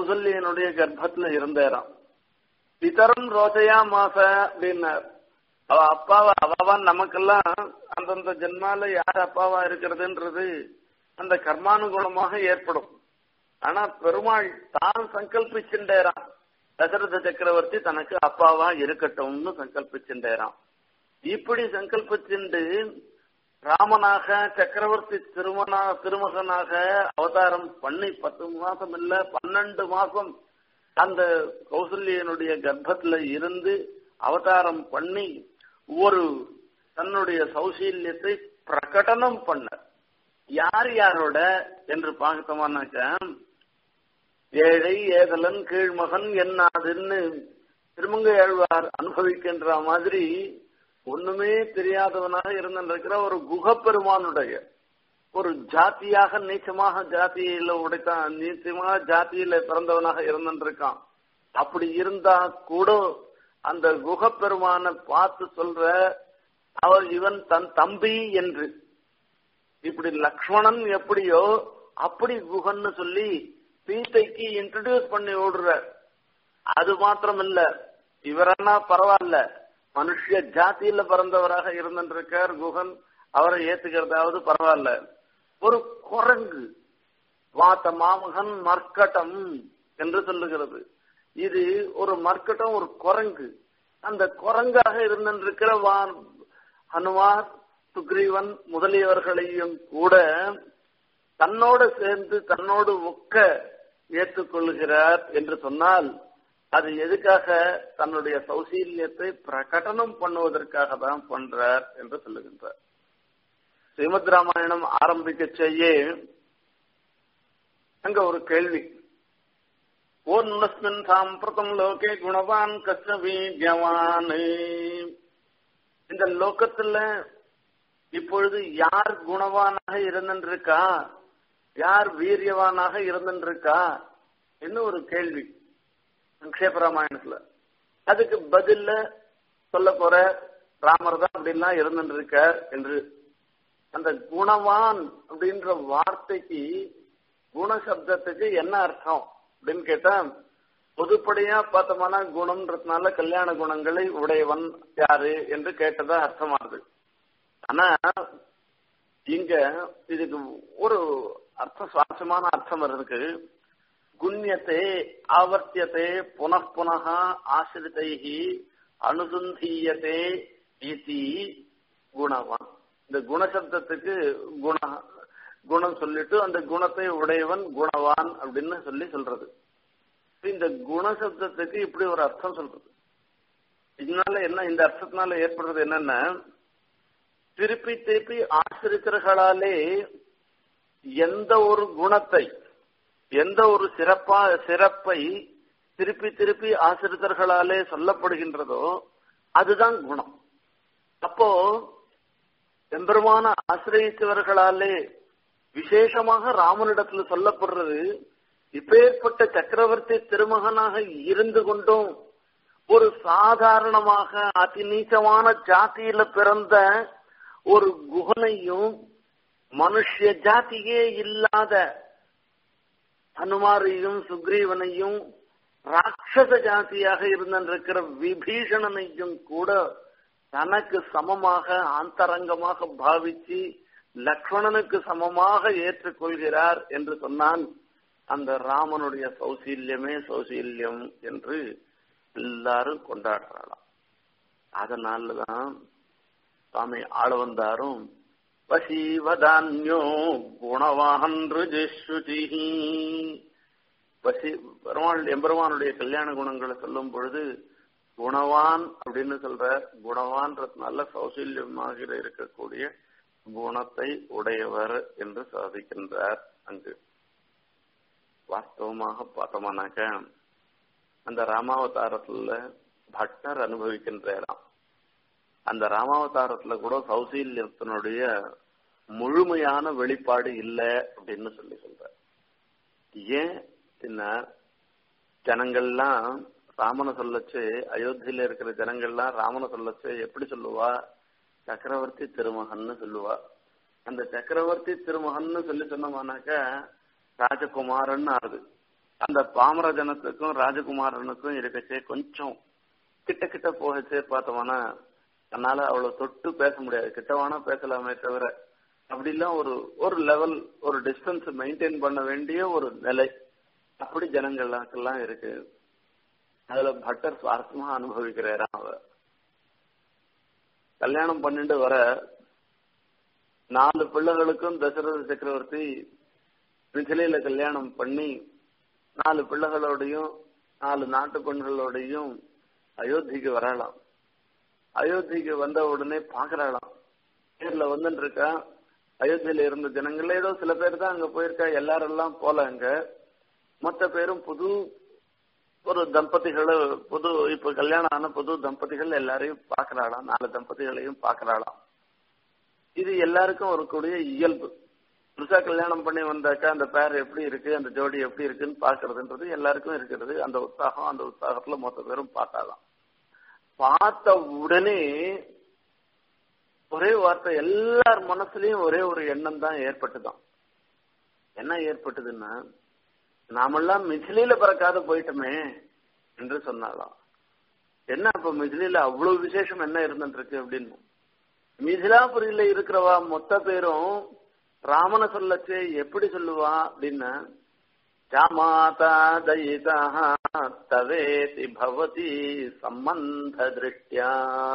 கௌசல்யனுடைய கர்ப்பத்துல இருந்தாராம் பிதரம் ரோஜையா மாச அப்படின்னார் அவ அப்பாவா அவாவான் நமக்கெல்லாம் அந்தந்த ஜென்மால யார் அப்பாவா இருக்கிறதுன்றது அந்த கர்மானுகுணமாக ஏற்படும் ஆனா பெருமாள் தான் சங்கல்பிச்சுட்டேரான் தசரத சக்கரவர்த்தி தனக்கு அப்பாவா இருக்கட்டும்னு சங்கல்பிச்சுட்டேரான் இப்படி சங்கல்பிச்சுண்டு ராமனாக சக்கரவர்த்தி திருமணா திருமகனாக அவதாரம் பண்ணி பத்து மாசம் இல்ல பன்னெண்டு மாசம் அந்த கௌசல்யனுடைய கர்ப்பத்துல இருந்து அவதாரம் பண்ணி ஒரு தன்னுடைய சௌசீல்யத்தை பிரகடனம் பண்ண யார் யாரோட என்று பார்த்தோம்னாக்க ஏழை ஏதலன் கீழ்மகன் என்னாதுன்னு திருமங்கை ஆழ்வார் அனுபவிக்கின்ற மாதிரி ஒண்ணுமே தெரியாதவனாக இருந்திருக்கிற ஒரு குகப்பெருமானுடைய ஒரு ஜாத்தியாக நீச்சமாக ஜாத்தியில உடைத்தான் நீச்சமாக ஜாத்தியில பிறந்தவனாக இருந்திருக்கான் அப்படி இருந்தா கூட அந்த குகப்பெருமான பார்த்து சொல்ற அவர் இவன் தன் தம்பி என்று இப்படி லக்ஷ்மணன் எப்படியோ அப்படி குகன்னு சொல்லி சீதைக்கு இன்ட்ரடியூஸ் பண்ணி விடுறார் அது மாத்திரம் இல்ல இவரன்னா பரவாயில்ல மனுஷ ஜாத்தியில பிறந்தவராக இருந்திருக்கார் குகன் அவரை ஏத்துக்கிறதாவது பரவாயில்ல ஒரு குரங்கு வாத்த மாமகன் மர்க்கட்டம் என்று சொல்லுகிறது இது ஒரு மர்க்கட்டம் ஒரு குரங்கு அந்த குரங்காக இருந்திருக்கிற வான் ஹனுமார் சுக்ரீவன் முதலியவர்களையும் கூட தன்னோடு சேர்ந்து தன்னோடு ஒக்க ஏற்றுக்கொள்கிறார் என்று சொன்னால் அது எதுக்காக தன்னுடைய சௌசீல்யத்தை பிரகடனம் பண்ணுவதற்காக தான் பண்றார் என்று சொல்லுகின்றார் ஸ்ரீமத் ராமாயணம் ஆரம்பிக்க செய்ய அங்க ஒரு கேள்வி ஓன்மஸ்மின் சாம்பிரதம் லோகே குணவான் கஷ்ட வீஜவான் இந்த லோகத்துல இப்பொழுது யார் குணவானாக இருந்திருக்கா யார் வீரியவானாக இருந்திருக்கா என்ன ஒரு கேள்வி சங்கேப ராமாயணத்துல அதுக்கு பதில்ல சொல்ல போற ராமர் தான் அப்படின்லாம் இருந்திருக்கார் என்று அந்த குணவான் அப்படின்ற வார்த்தைக்கு குணசப்தத்துக்கு என்ன அர்த்தம் அப்படின்னு கேட்டா பொதுப்படையா பார்த்தோம்னா குணம்ன்றதுனால கல்யாண குணங்களை உடையவன் யாரு என்று கேட்டதா அர்த்தமாகுது ஆனா இங்க இதுக்கு ஒரு அர்த்தம் சுவாரஸ்யமான அர்த்தம் இருக்கு குண்யத்தை ஆவர்த்தியத்தை புனః ஆசிரிதை அனுசந்தீயத்தே இதி குணவான் இந்த குணசப்தத்துக்கு குண குணம் சொல்லிட்டு அந்த குணத்தை உடையவன் குணவான் அப்படின்னு சொல்லி சொல்றது இந்த குணசப்தத்துக்கு இப்படி ஒரு அர்த்தம் சொல்றது இதனால என்ன இந்த அர்த்தத்தினால ஏற்படுறது என்னன்னா திருப்பி திருப்பி ஆசிரியர்களாலே எந்த ஒரு குணத்தை எந்த ஒரு சிறப்பா சிறப்பை திருப்பி திருப்பி ஆசிரியர்களாலே சொல்லப்படுகின்றதோ அதுதான் குணம் அப்போ எம்பெருமான ஆசிரியத்தவர்களாலே விசேஷமாக ராமனிடத்துல சொல்லப்படுறது இப்பேற்பட்ட சக்கரவர்த்தி திருமகனாக இருந்து கொண்டும் ஒரு சாதாரணமாக அதி நீச்சமான ஜாத்தியில பிறந்த ஒரு குகனையும் மனுஷ ஜாத்தியே இல்லாத ஹனுமாரையும் சுக்ரீவனையும் ராட்சச ஜாதியாக இருந்திருக்கிற விபீஷணனையும் கூட தனக்கு சமமாக அந்தரங்கமாக பாவிச்சு லக்ஷ்மணனுக்கு சமமாக ஏற்றுக்கொள்கிறார் என்று சொன்னால் அந்த ராமனுடைய சௌசீல்யமே சௌசீல்யம் என்று எல்லாரும் கொண்டாடுறாளாம் அதனாலதான் சுவாமி ஆளவந்தாரும் வசீவதான்யோ குணவான் ருஜிஸ்ருதி வசி பெருமாள் எம்பெருமானுடைய கல்யாண குணங்களை சொல்லும் பொழுது குணவான் அப்படின்னு சொல்ற குணவான்றதுனால சௌசல்யமாக இருக்கக்கூடிய குணத்தை உடையவர் என்று சாதிக்கின்றார் அங்கு வாஸ்தவமாக பார்த்தோம்னாக்க அந்த ராமாவதாரத்துல பட்டர் அனுபவிக்கின்றாராம் அந்த ராமாவதாரத்துல கூட சௌசீல்யத்தினுடைய முழுமையான வெளிப்பாடு இல்லை அப்படின்னு சொல்லி சொல்ற ஏன் என்ன ஜனங்கள்லாம் ராமனை சொல்லச்சு அயோத்தியில இருக்கிற ஜனங்கள்லாம் ராமனை சொல்லச்சு எப்படி சொல்லுவா சக்கரவர்த்தி திருமகன்னு சொல்லுவா அந்த சக்கரவர்த்தி திருமகன்னு சொல்லி சொன்னோம்னாக்க ராஜகுமாரன் ஆறுது அந்த பாமர ஜனத்துக்கும் ராஜகுமாரனுக்கும் இருக்கச்சே கொஞ்சம் கிட்ட கிட்ட போகச்சே பார்த்தோம்னா அதனால அவளை தொட்டு பேச முடியாது கிட்டவானா பேசலாமே தவிர அப்படிலாம் ஒரு ஒரு லெவல் ஒரு டிஸ்டன்ஸ் மெயின்டைன் பண்ண வேண்டிய ஒரு நிலை அப்படி ஜனங்களுக்கெல்லாம் இருக்கு அதுல பட்டர் சுவாரஸ்யமா அனுபவிக்கிறாராம் அவ கல்யாணம் பண்ணிட்டு வர நாலு பிள்ளைகளுக்கும் தசரத சக்கரவர்த்தி மிथिலையில கல்யாணம் பண்ணி நாலு பிள்ளைகளோடையும் நாலு நாட்டு பெண்களோடையும் அயோத்திக்கு வரலாம் அயோத்திக்கு வந்த உடனே பாக்குறாளாம் நேர்ல வந்துட்டு இருக்கா அயோத்தியில இருந்த ஜனங்கள்ல ஏதோ சில பேர் தான் அங்க போயிருக்கா எல்லாரெல்லாம் போல அங்க மொத்த பேரும் புது ஒரு தம்பதிகளை புது இப்ப கல்யாணம் ஆன புது தம்பதிகள் எல்லாரையும் பாக்குறாளாம் நாலு தம்பதிகளையும் பாக்குறாளாம் இது எல்லாருக்கும் வரக்கூடிய இயல்பு புதுசா கல்யாணம் பண்ணி வந்தாக்கா அந்த பேர் எப்படி இருக்கு அந்த ஜோடி எப்படி இருக்குன்னு பாக்குறதுன்றது எல்லாருக்கும் இருக்கிறது அந்த உற்சாகம் அந்த உற்சாகத்துல மொத்த பேரும் பார்த்தாலாம் பார்த்த உடனே ஒரே வார்த்தை எல்லார் மனசுலயும் ஒரே ஒரு எண்ணம் தான் ஏற்பட்டுதான் என்ன ஏற்பட்டதுன்னா நாமெல்லாம் மிதிலையில பிறக்காத போயிட்டோமே என்று சொன்னாலாம் என்ன அப்ப மிதிலையில அவ்வளவு விசேஷம் என்ன இருந்துருக்கு அப்படின்னு மிதிலாபுரியில இருக்கிறவா மொத்த பேரும் ராமனை சொல்லச்சே எப்படி சொல்லுவா அப்படின்னா ஜாமாதா தயிதா தவேதி பவதி சம்பந்த திருஷ்டியா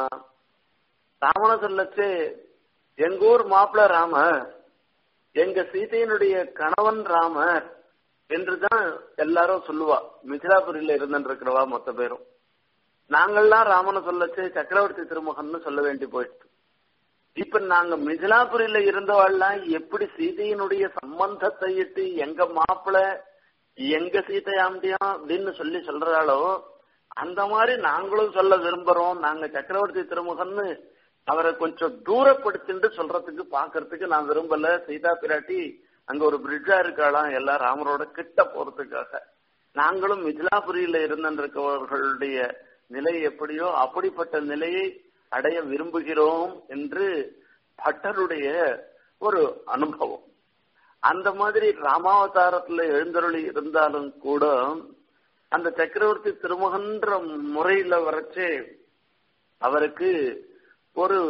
ராமனை சொல்லச்சே எங்கூர் மாப்பிள ராமர் எங்க சீதையினுடைய கணவன் ராமர் என்றுதான் எல்லாரும் சொல்லுவா மிதிலாபுரியில இருந்துட்டு இருக்கிறவா மொத்த பேரும் நாங்கள்லாம் ராமனை சொல்லச்சு சக்கரவர்த்தி திருமகன்னு சொல்ல வேண்டி போயிடுச்சு இப்ப நாங்க மிதிலாபுரியில இருந்தவாள்லாம் எப்படி சீதையினுடைய சம்பந்தத்தை இட்டு எங்க மாப்பிள எங்க சீதையாண்டியம் அப்படின்னு சொல்லி சொல்றாளோ அந்த மாதிரி நாங்களும் சொல்ல விரும்புறோம் நாங்க சக்கரவர்த்தி திருமுகன்னு அவரை கொஞ்சம் தூரப்படுத்திட்டு சொல்றதுக்கு பாக்குறதுக்கு நான் விரும்பல சீதா பிராட்டி அங்க ஒரு பிரிட்ஜா இருக்காளாம் எல்லாம் ராமரோட கிட்ட போறதுக்காக நாங்களும் மிதிலாபுரியில இருந்திருக்கவர்களுடைய நிலை எப்படியோ அப்படிப்பட்ட நிலையை அடைய விரும்புகிறோம் என்று பட்டருடைய ஒரு அனுபவம் அந்த மாதிரி ராமாவதாரத்துல எழுந்தருளி இருந்தாலும் கூட அந்த சக்கரவர்த்தி திருமகன்ற முறையில வரைச்சே அவருக்கு ஒரு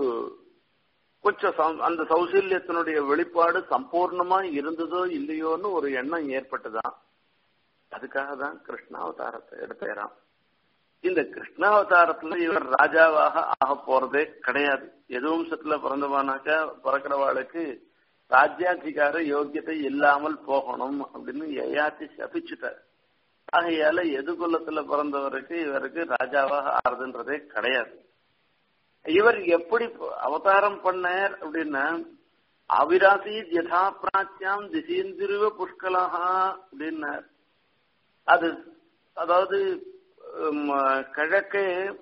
கொஞ்சம் அந்த சௌசல்யத்தினுடைய வெளிப்பாடு சம்பூர்ணமா இருந்ததோ இல்லையோன்னு ஒரு எண்ணம் ஏற்பட்டுதான் அதுக்காக தான் கிருஷ்ணாவதாரத்தை எடுத்துறான் இந்த கிருஷ்ணாவதாரத்துல இவர் ராஜாவாக ஆக போறதே கிடையாது எதுவம்சத்துல பிறந்தவானாக்கா பிறக்கிறவாளுக்கு ராஜ்யாதிகார யோக்கியத்தை இல்லாமல் போகணும் அப்படின்னு எயாத்தி சபிச்சுட்டார் ஆகையால எது குலத்துல பிறந்தவருக்கு இவருக்கு ராஜாவாக ஆறுதுன்றதே கிடையாது இவர் எப்படி அவதாரம் பண்ணார் அப்படின்னா அவிராசி யதா பிராச்சியாம் திசேந்திருவ புஷ்கலஹா அப்படின்னார் அது அதாவது கிழக்கு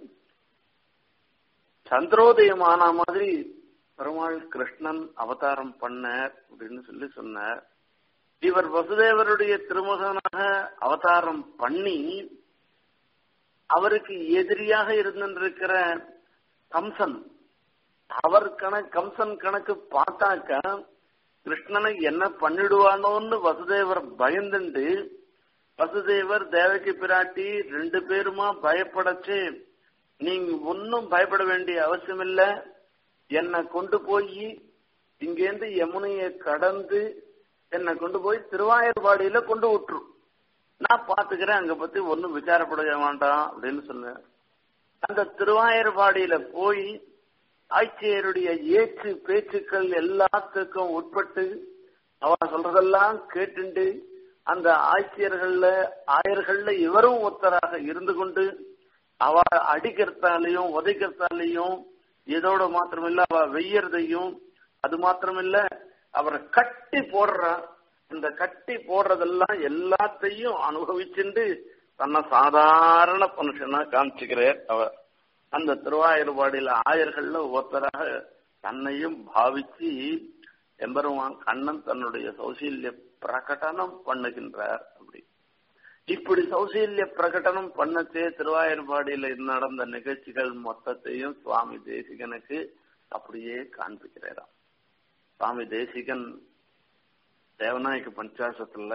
சந்திரோதயமான மாதிரி பெருமாள் கிருஷ்ணன் அவதாரம் பண்ணார் அப்படின்னு சொல்லி சொன்னார் இவர் வசுதேவருடைய திருமகனாக அவதாரம் பண்ணி அவருக்கு எதிரியாக இருந்திருக்கிற கம்சன் அவர் கணக்கு கம்சன் கணக்கு பார்த்தாக்க கிருஷ்ணனை என்ன பண்ணிடுவானோன்னு வசுதேவர் பயந்துண்டு வசுதேவர் தேவகி பிராட்டி ரெண்டு பேருமா பயப்படச்சு நீங்க ஒன்னும் பயப்பட வேண்டிய அவசியம் இல்ல என்னை கொண்டு போய் இங்கேருந்து யமுனையை கடந்து என்னை கொண்டு போய் திருவாயர்பாடியில கொண்டு விட்டுரு நான் பாத்துக்கிறேன் அங்க பத்தி ஒன்னும் விசாரப்பட வேண்டாம் அப்படின்னு சொன்னேன் அந்த திருவாயர்பாடியில போய் ஆட்சியருடைய ஏச்சு பேச்சுக்கள் எல்லாத்துக்கும் உட்பட்டு அவன் சொல்றதெல்லாம் கேட்டுண்டு அந்த ஆட்சியர்கள்ல ஆயர்கள்ல இவரும் ஒருத்தராக இருந்து கொண்டு அவ அடிக்கிறதாலையும் உதைக்கிறதாலையும் இதோட மாத்திரமில்ல அவ வெய்யறதையும் அது மாத்திரமில்ல அவரை கட்டி போடுறா இந்த கட்டி போடுறதெல்லாம் எல்லாத்தையும் அனுபவிச்சுண்டு தன்னை சாதாரண மனுஷனா காமிச்சுக்கிறார் அவர் அந்த திருவாயூர்பாடியில ஆயர்கள்ல ஒருத்தராக தன்னையும் பாவிச்சு எம்பெருமான் கண்ணன் தன்னுடைய சௌசீல்ய பிரகடனம் பண்ணுகின்றார் அப்படி இப்படி சௌசீல்ய பிரகடனம் பண்ணச்சே திருவாயூர்பாடியில நடந்த நிகழ்ச்சிகள் மொத்தத்தையும் சுவாமி தேசிகனுக்கு அப்படியே காண்பிக்கிறாராம் சுவாமி தேசிகன் தேவநாயக பஞ்சாசத்துல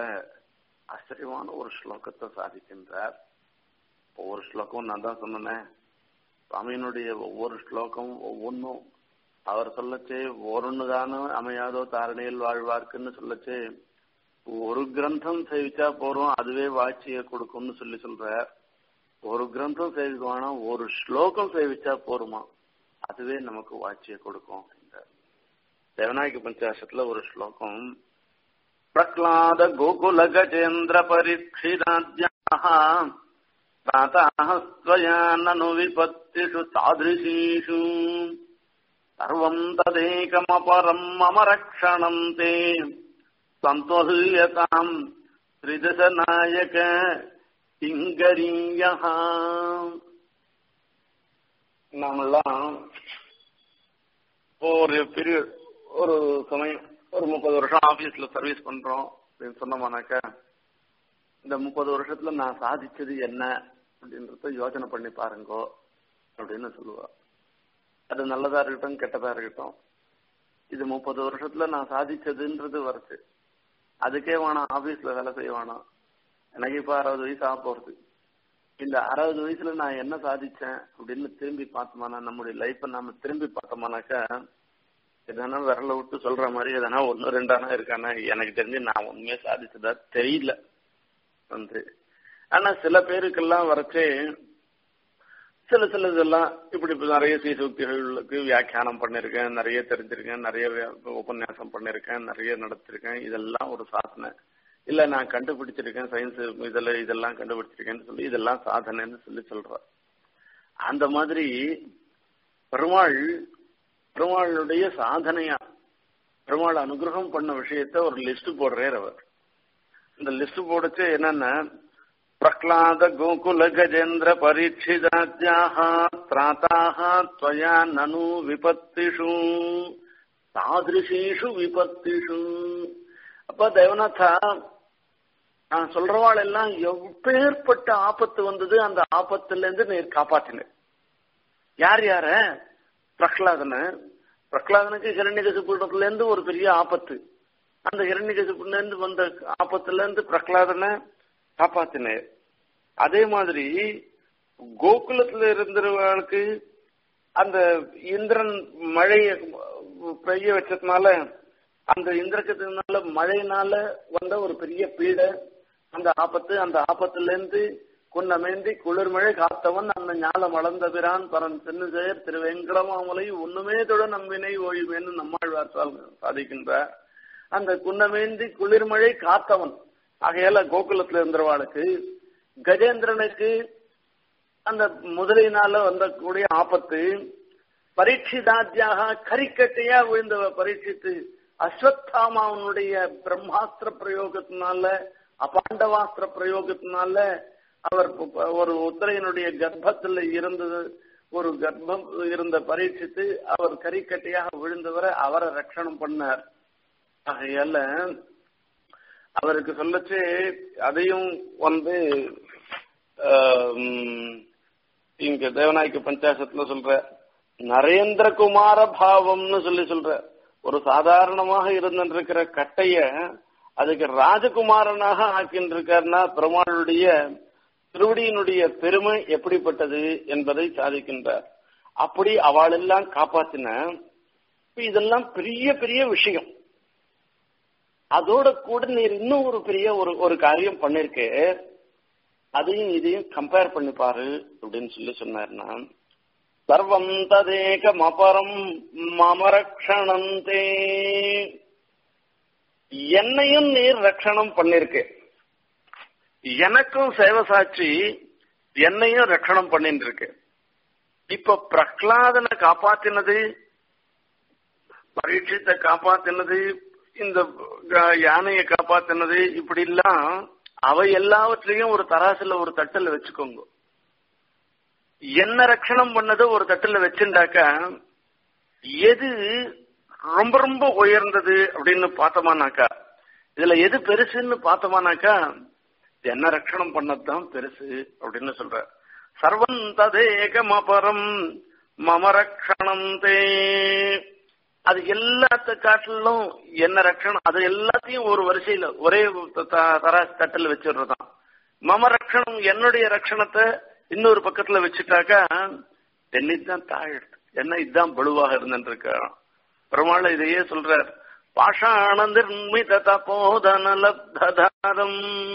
ஆச்சரியமான ஒரு ஸ்லோகத்தை சாதிக்கின்றார் ஒவ்வொரு ஸ்லோகம் நான் தான் சொன்னேன் சுவாமியினுடைய ஒவ்வொரு ஸ்லோகம் ஒவ்வொன்றும் அவர் சொல்லச்சே ஒருன்னுதானே அமையாதோ தாரணையில் வாழ்வார்க்குன்னு சொல்லச்சே ஒரு கிரந்தம் சேவிச்சா போறோம் அதுவே வாட்சியை கொடுக்கும்னு சொல்லி சொல்றார் ஒரு கிரந்தம் சேவிக்குவானா ஒரு ஸ்லோகம் சேவிச்சா போருமா அதுவே நமக்கு வாட்சியை கொடுக்கும் அப்படின்றார் தேவநாயக பஞ்சாசத்துல ஒரு ஸ்லோகம் பிரக்லாத கோகுல கஜேந்திர பரீட்சிதாத்யாக தாத்தாஸ்வயா நனு விபத்திஷு தாதிருஷீஷு சர்வம் ததேகமபரம் மம ரக்ஷணம் தே சந்தோஷயதாம் திரிதசநாயக இங்கரீயா நாமெல்லாம் ஒரு பெரிய ஒரு சமயம் ஒரு முப்பது வருஷம் ஆபீஸ்ல சர்வீஸ் பண்றோம் அப்படின்னு சொன்னோம்னாக்கா இந்த முப்பது வருஷத்துல நான் சாதிச்சது என்ன அப்படின்றத யோசனை பண்ணி பாருங்கோ அப்படின்னு சொல்லுவா அது நல்லதா இருக்கட்டும் கெட்டதா இருக்கட்டும் இது முப்பது வருஷத்துல நான் சாதிச்சதுன்றது வருது அதுக்கே வேணாம் ஆபீஸ்ல வேலை செய்ய வேணாம் எனக்கு இப்ப அறுபது வயசு ஆக போறது இந்த அறுபது வயசுல நான் என்ன சாதிச்சேன் அப்படின்னு திரும்பி பார்த்தோம்னா நம்முடைய லைஃப்பை நாம திரும்பி பார்த்தோம்னாக்கா எதனா விரல விட்டு சொல்ற மாதிரி எதனா ஒன்னு ரெண்டானா இருக்கானா எனக்கு தெரிஞ்சு நான் உண்மையா சாதிச்சதா தெரியல வந்து ஆனா சில பேருக்கெல்லாம் வரைச்சே சில சில இதெல்லாம் இப்படி நிறைய சீசூக்திகளுக்கு வியாக்கியானம் பண்ணிருக்கேன் நிறைய தெரிஞ்சிருக்கேன் நிறைய உபன்யாசம் பண்ணிருக்கேன் நிறைய நடத்திருக்கேன் இதெல்லாம் ஒரு சாதனை இல்ல நான் கண்டுபிடிச்சிருக்கேன் சயின்ஸ் இதுல இதெல்லாம் கண்டுபிடிச்சிருக்கேன்னு சொல்லி இதெல்லாம் சாதனைன்னு சொல்லி சொல்றார் அந்த மாதிரி பெருமாள் பெருமாளுடைய சாதனையா பெருமாள் அனுகிரகம் பண்ண விஷயத்த ஒரு லிஸ்ட் போடுறார் அவர் இந்த லிஸ்ட் போடுச்சு என்னன்னா பிரக்லாத கோகுல கஜேந்திர பரீட்சிதாத்யாக திராத்தாக त्वया நனு விபத்திஷு தாதிருஷீஷு விபத்திஷு அப்ப தேவநாதா நான் சொல்றவாள் எல்லாம் எப்பேற்பட்ட ஆபத்து வந்தது அந்த ஆபத்துல இருந்து நீர் காப்பாத்தின யார் யார பிரகலாதன பிரகலாதனுக்கு ஹிரண்யகசிபுடத்துல இருந்து ஒரு பெரிய ஆபத்து அந்த ஹிரண்யகசிபுல இருந்து வந்த ஆபத்துல இருந்து பிரகலாதனை காப்பாத்தினார் அதே மாதிரி கோகுலத்துல இருந்தவர்களுக்கு அந்த இந்திரன் மழைய பெய்ய வச்சதுனால அந்த இந்திரக்கத்தினால மழையினால வந்த ஒரு பெரிய பீடை அந்த ஆபத்து அந்த ஆபத்துல இருந்து குன்னமேந்தி குளிர்மழை காத்தவன் அந்த ஞாலம் வளர்ந்த பிரான் பரன் சென்னுசேர் திரு வெங்கடமாமலை ஒண்ணுமே தொட நம்பினை ஓய்வேன்னு நம்மாழ்வார் சாதிக்கின்றார் அந்த குன்னமேந்தி குளிர்மழை காத்தவன் ஆகையால கோகுலத்துல இருந்தவாளுக்கு கஜேந்திரனுக்கு அந்த முதலினால வந்தக்கூடிய ஆபத்து பரீட்சிதாத்தியாக கரிக்கட்டையா விழுந்த பரீட்சித்து அஸ்வத்தாமாவனுடைய பிரம்மாஸ்திர பிரயோகத்தினால அபாண்டவாஸ்திர பிரயோகத்தினால அவர் ஒரு உத்திரையனுடைய கர்ப்பத்தில் இருந்தது ஒரு கர்ப்பம் இருந்த பரீட்சித்து அவர் கரிக்கட்டையாக விழுந்தவரை அவரை ரட்சணம் பண்ணார் ஆகையால அவருக்கு சொல்லச்சு அதையும் வந்து இங்க தேவநாயக்க பஞ்சாசத்துல சொல்ற நரேந்திரகுமார பாவம்னு சொல்லி சொல்ற ஒரு சாதாரணமாக இருந்திருக்கிற கட்டைய அதுக்கு ராஜகுமாரனாக ஆக்கின்றிருக்காருன்னா பெருமாளுடைய திருவடியினுடைய பெருமை எப்படிப்பட்டது என்பதை சாதிக்கின்றார் அப்படி அவளெல்லாம் காப்பாத்தின இதெல்லாம் பெரிய பெரிய விஷயம் அதோட கூட நீர் இன்னும் ஒரு பெரிய ஒரு ஒரு காரியம் பண்ணிருக்க அதையும் இதையும் கம்பேர் பண்ணி பாரு அப்படின்னு சொல்லி சொன்னார்னா சர்வம் ததேகம் அபரம் மமரக்ஷணந்தே என்னையும் நீர் ரட்சணம் பண்ணிருக்கு எனக்கும் சேவசாட்சி என்னையும் ரட்சணம் பண்ணிட்டு இருக்கு இப்ப பிரகலாதனை காப்பாத்தினது பரீட்சத்தை காப்பாத்தினது இந்த யானையை காப்பாத்தினது இப்படி எல்லாம் அவை எல்லாவற்றையும் ஒரு தராசுல ஒரு தட்டுல வச்சுக்கோங்க என்ன ரட்சணம் பண்ணது ஒரு தட்டுல வச்சுட்டாக்கா எது ரொம்ப ரொம்ப உயர்ந்தது அப்படின்னு பார்த்தோமானாக்கா இதுல எது பெருசுன்னு பார்த்தோமானாக்கா என்ன ரட்சணம் பண்ணதுதான் பெருசு அப்படின்னு சொல்ற சர்வம் ததேகமபரம் மம ரக்ஷணம் தே அது எல்லாத்த காட்டிலும் என்ன ரட்சணம் அது எல்லாத்தையும் ஒரு வரிசையில ஒரே தராசு தட்டில் வச்சிடுறதான் மம ரட்சணம் என்னுடைய ரட்சணத்தை இன்னொரு பக்கத்துல வச்சுட்டாக்கா என்னைத்தான் தாழ்த்து என்ன இதுதான் பலுவாக இருந்துருக்கான் பெருமாள் இதையே சொல்றார் பாஷாண நிர்மித தபோதன லப்ததாரம்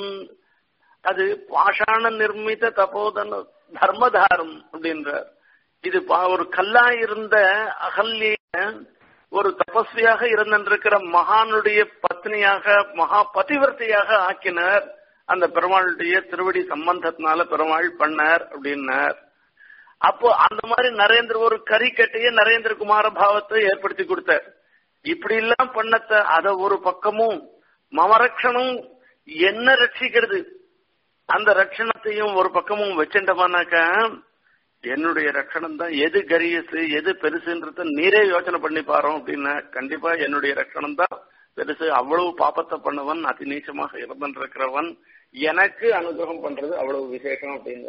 அது பாஷாண நிர்மித தபோதன தர்மதாரம் அப்படின்றார் இது ஒரு கல்லா இருந்த அகல்ய ஒரு தபஸ்வியாக இருந்திருக்கிற மகானுடைய பத்னியாக மகா பதிவர்த்தியாக ஆக்கினார் அந்த பெருமாளுடைய திருவடி சம்பந்தத்தினால பெருமாள் பண்ணார் அப்படின்னார் அப்போ அந்த மாதிரி நரேந்திர ஒரு கறிக்கட்டையே நரேந்திர குமார பாவத்தை ஏற்படுத்தி கொடுத்தார் இப்படி எல்லாம் பண்ணத்த அத ஒரு பக்கமும் மமரக்ஷனும் என்ன ரட்சிக்கிறது அந்த ரட்சணத்தையும் ஒரு பக்கமும் வச்சுட்டோம்னாக்கா என்னுடைய ரட்சணம் தான் எது கரியசு எது பெருசுன்றத நீரே யோசனை பண்ணி பாரோம் அப்படின்னா கண்டிப்பா என்னுடைய ரட்சணம் தான் பெருசு அவ்வளவு பாப்பத்தை பண்ணவன் அதிநீச்சமாக இருந்திருக்கிறவன் எனக்கு அனுகிரகம் பண்றது அவ்வளவு விசேஷம் அப்படிங்க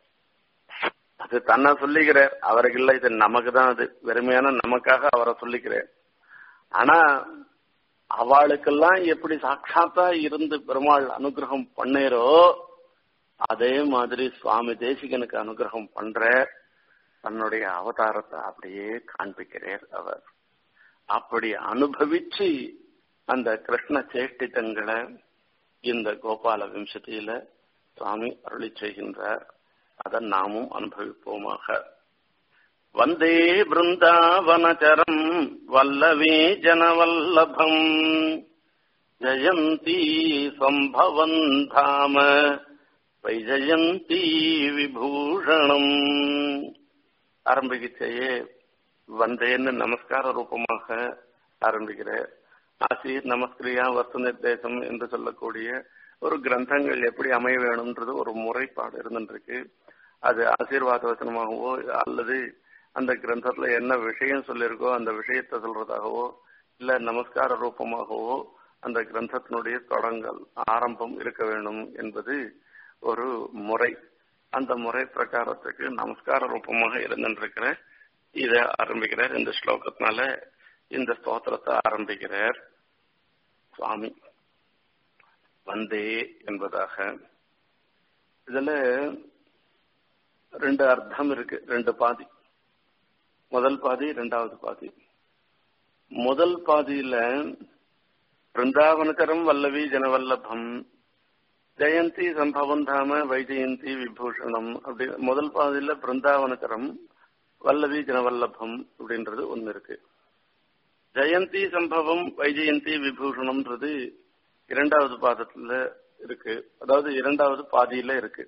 அது தன்னை சொல்லிக்கிறார் அவருக்கு இல்ல இது நமக்கு தான் அது வெறுமையான நமக்காக அவரை சொல்லிக்கிறேன் ஆனா அவளுக்கெல்லாம் எப்படி சாட்சாத்தா இருந்து பெருமாள் அனுகிரகம் பண்ணேரோ அதே மாதிரி சுவாமி தேசிகனுக்கு அனுகிரகம் பண்ற தன்னுடைய அவதாரத்தை அப்படியே காண்பிக்கிறார் அவர் அப்படி அனுபவிச்சு அந்த கிருஷ்ண சேஷ்டிதங்களை இந்த கோபால விம்சதியில சுவாமி அருளி செய்கின்றார் அதை நாமும் அனுபவிப்போமாக வந்தே பிருந்தாவனச்சரம் வல்லவே ஜனவல்லபம் ஜயந்தி சம்பவன் தாம வைஜயந்தி விபூஷணம் ஆரம்பிக்கச்சேயே வந்தேன்னு நமஸ்கார ரூபமாக ஆரம்பிக்கிறேன் ஆசீர் நமஸ்கிரியா வஸ்து நிர்தேசம் என்று சொல்லக்கூடிய ஒரு கிரந்தங்கள் எப்படி அமைய வேணும்ன்றது ஒரு முறைப்பாடு இருந்துருக்கு அது ஆசீர்வாத வசனமாகவோ அல்லது அந்த கிரந்தத்துல என்ன விஷயம் சொல்லியிருக்கோ அந்த விஷயத்தை சொல்றதாகவோ இல்ல நமஸ்கார ரூபமாகவோ அந்த கிரந்தத்தினுடைய தொடங்கல் ஆரம்பம் இருக்க வேண்டும் என்பது ஒரு முறை அந்த முறை பிரகாரத்துக்கு நமஸ்கார ரூபமாக இருந்துருக்கிற இத ஆரம்பிக்கிறார் இந்த ஸ்லோகத்தினால இந்த ஸ்தோத்திரத்தை ஆரம்பிக்கிறார் சுவாமி வந்தே என்பதாக இதுல ரெண்டு அர்த்தம் இருக்கு ரெண்டு பாதி முதல் பாதி ரெண்டாவது பாதி முதல் பாதியில பிருந்தாவனகரம் வல்லவி ஜனவல்லபம் ஜெயந்தி சம்பவம் தாம வைஜெயந்தி விபூஷணம் அப்படி முதல் பாதியில பிருந்தாவனகரம் வல்லவி ஜனவல்லபம் அப்படின்றது ஒன்னு இருக்கு ஜெயந்தி சம்பவம் வைஜெயந்தி விபூஷணம்ன்றது இரண்டாவது பாதத்துல இருக்கு அதாவது இரண்டாவது பாதியில இருக்கு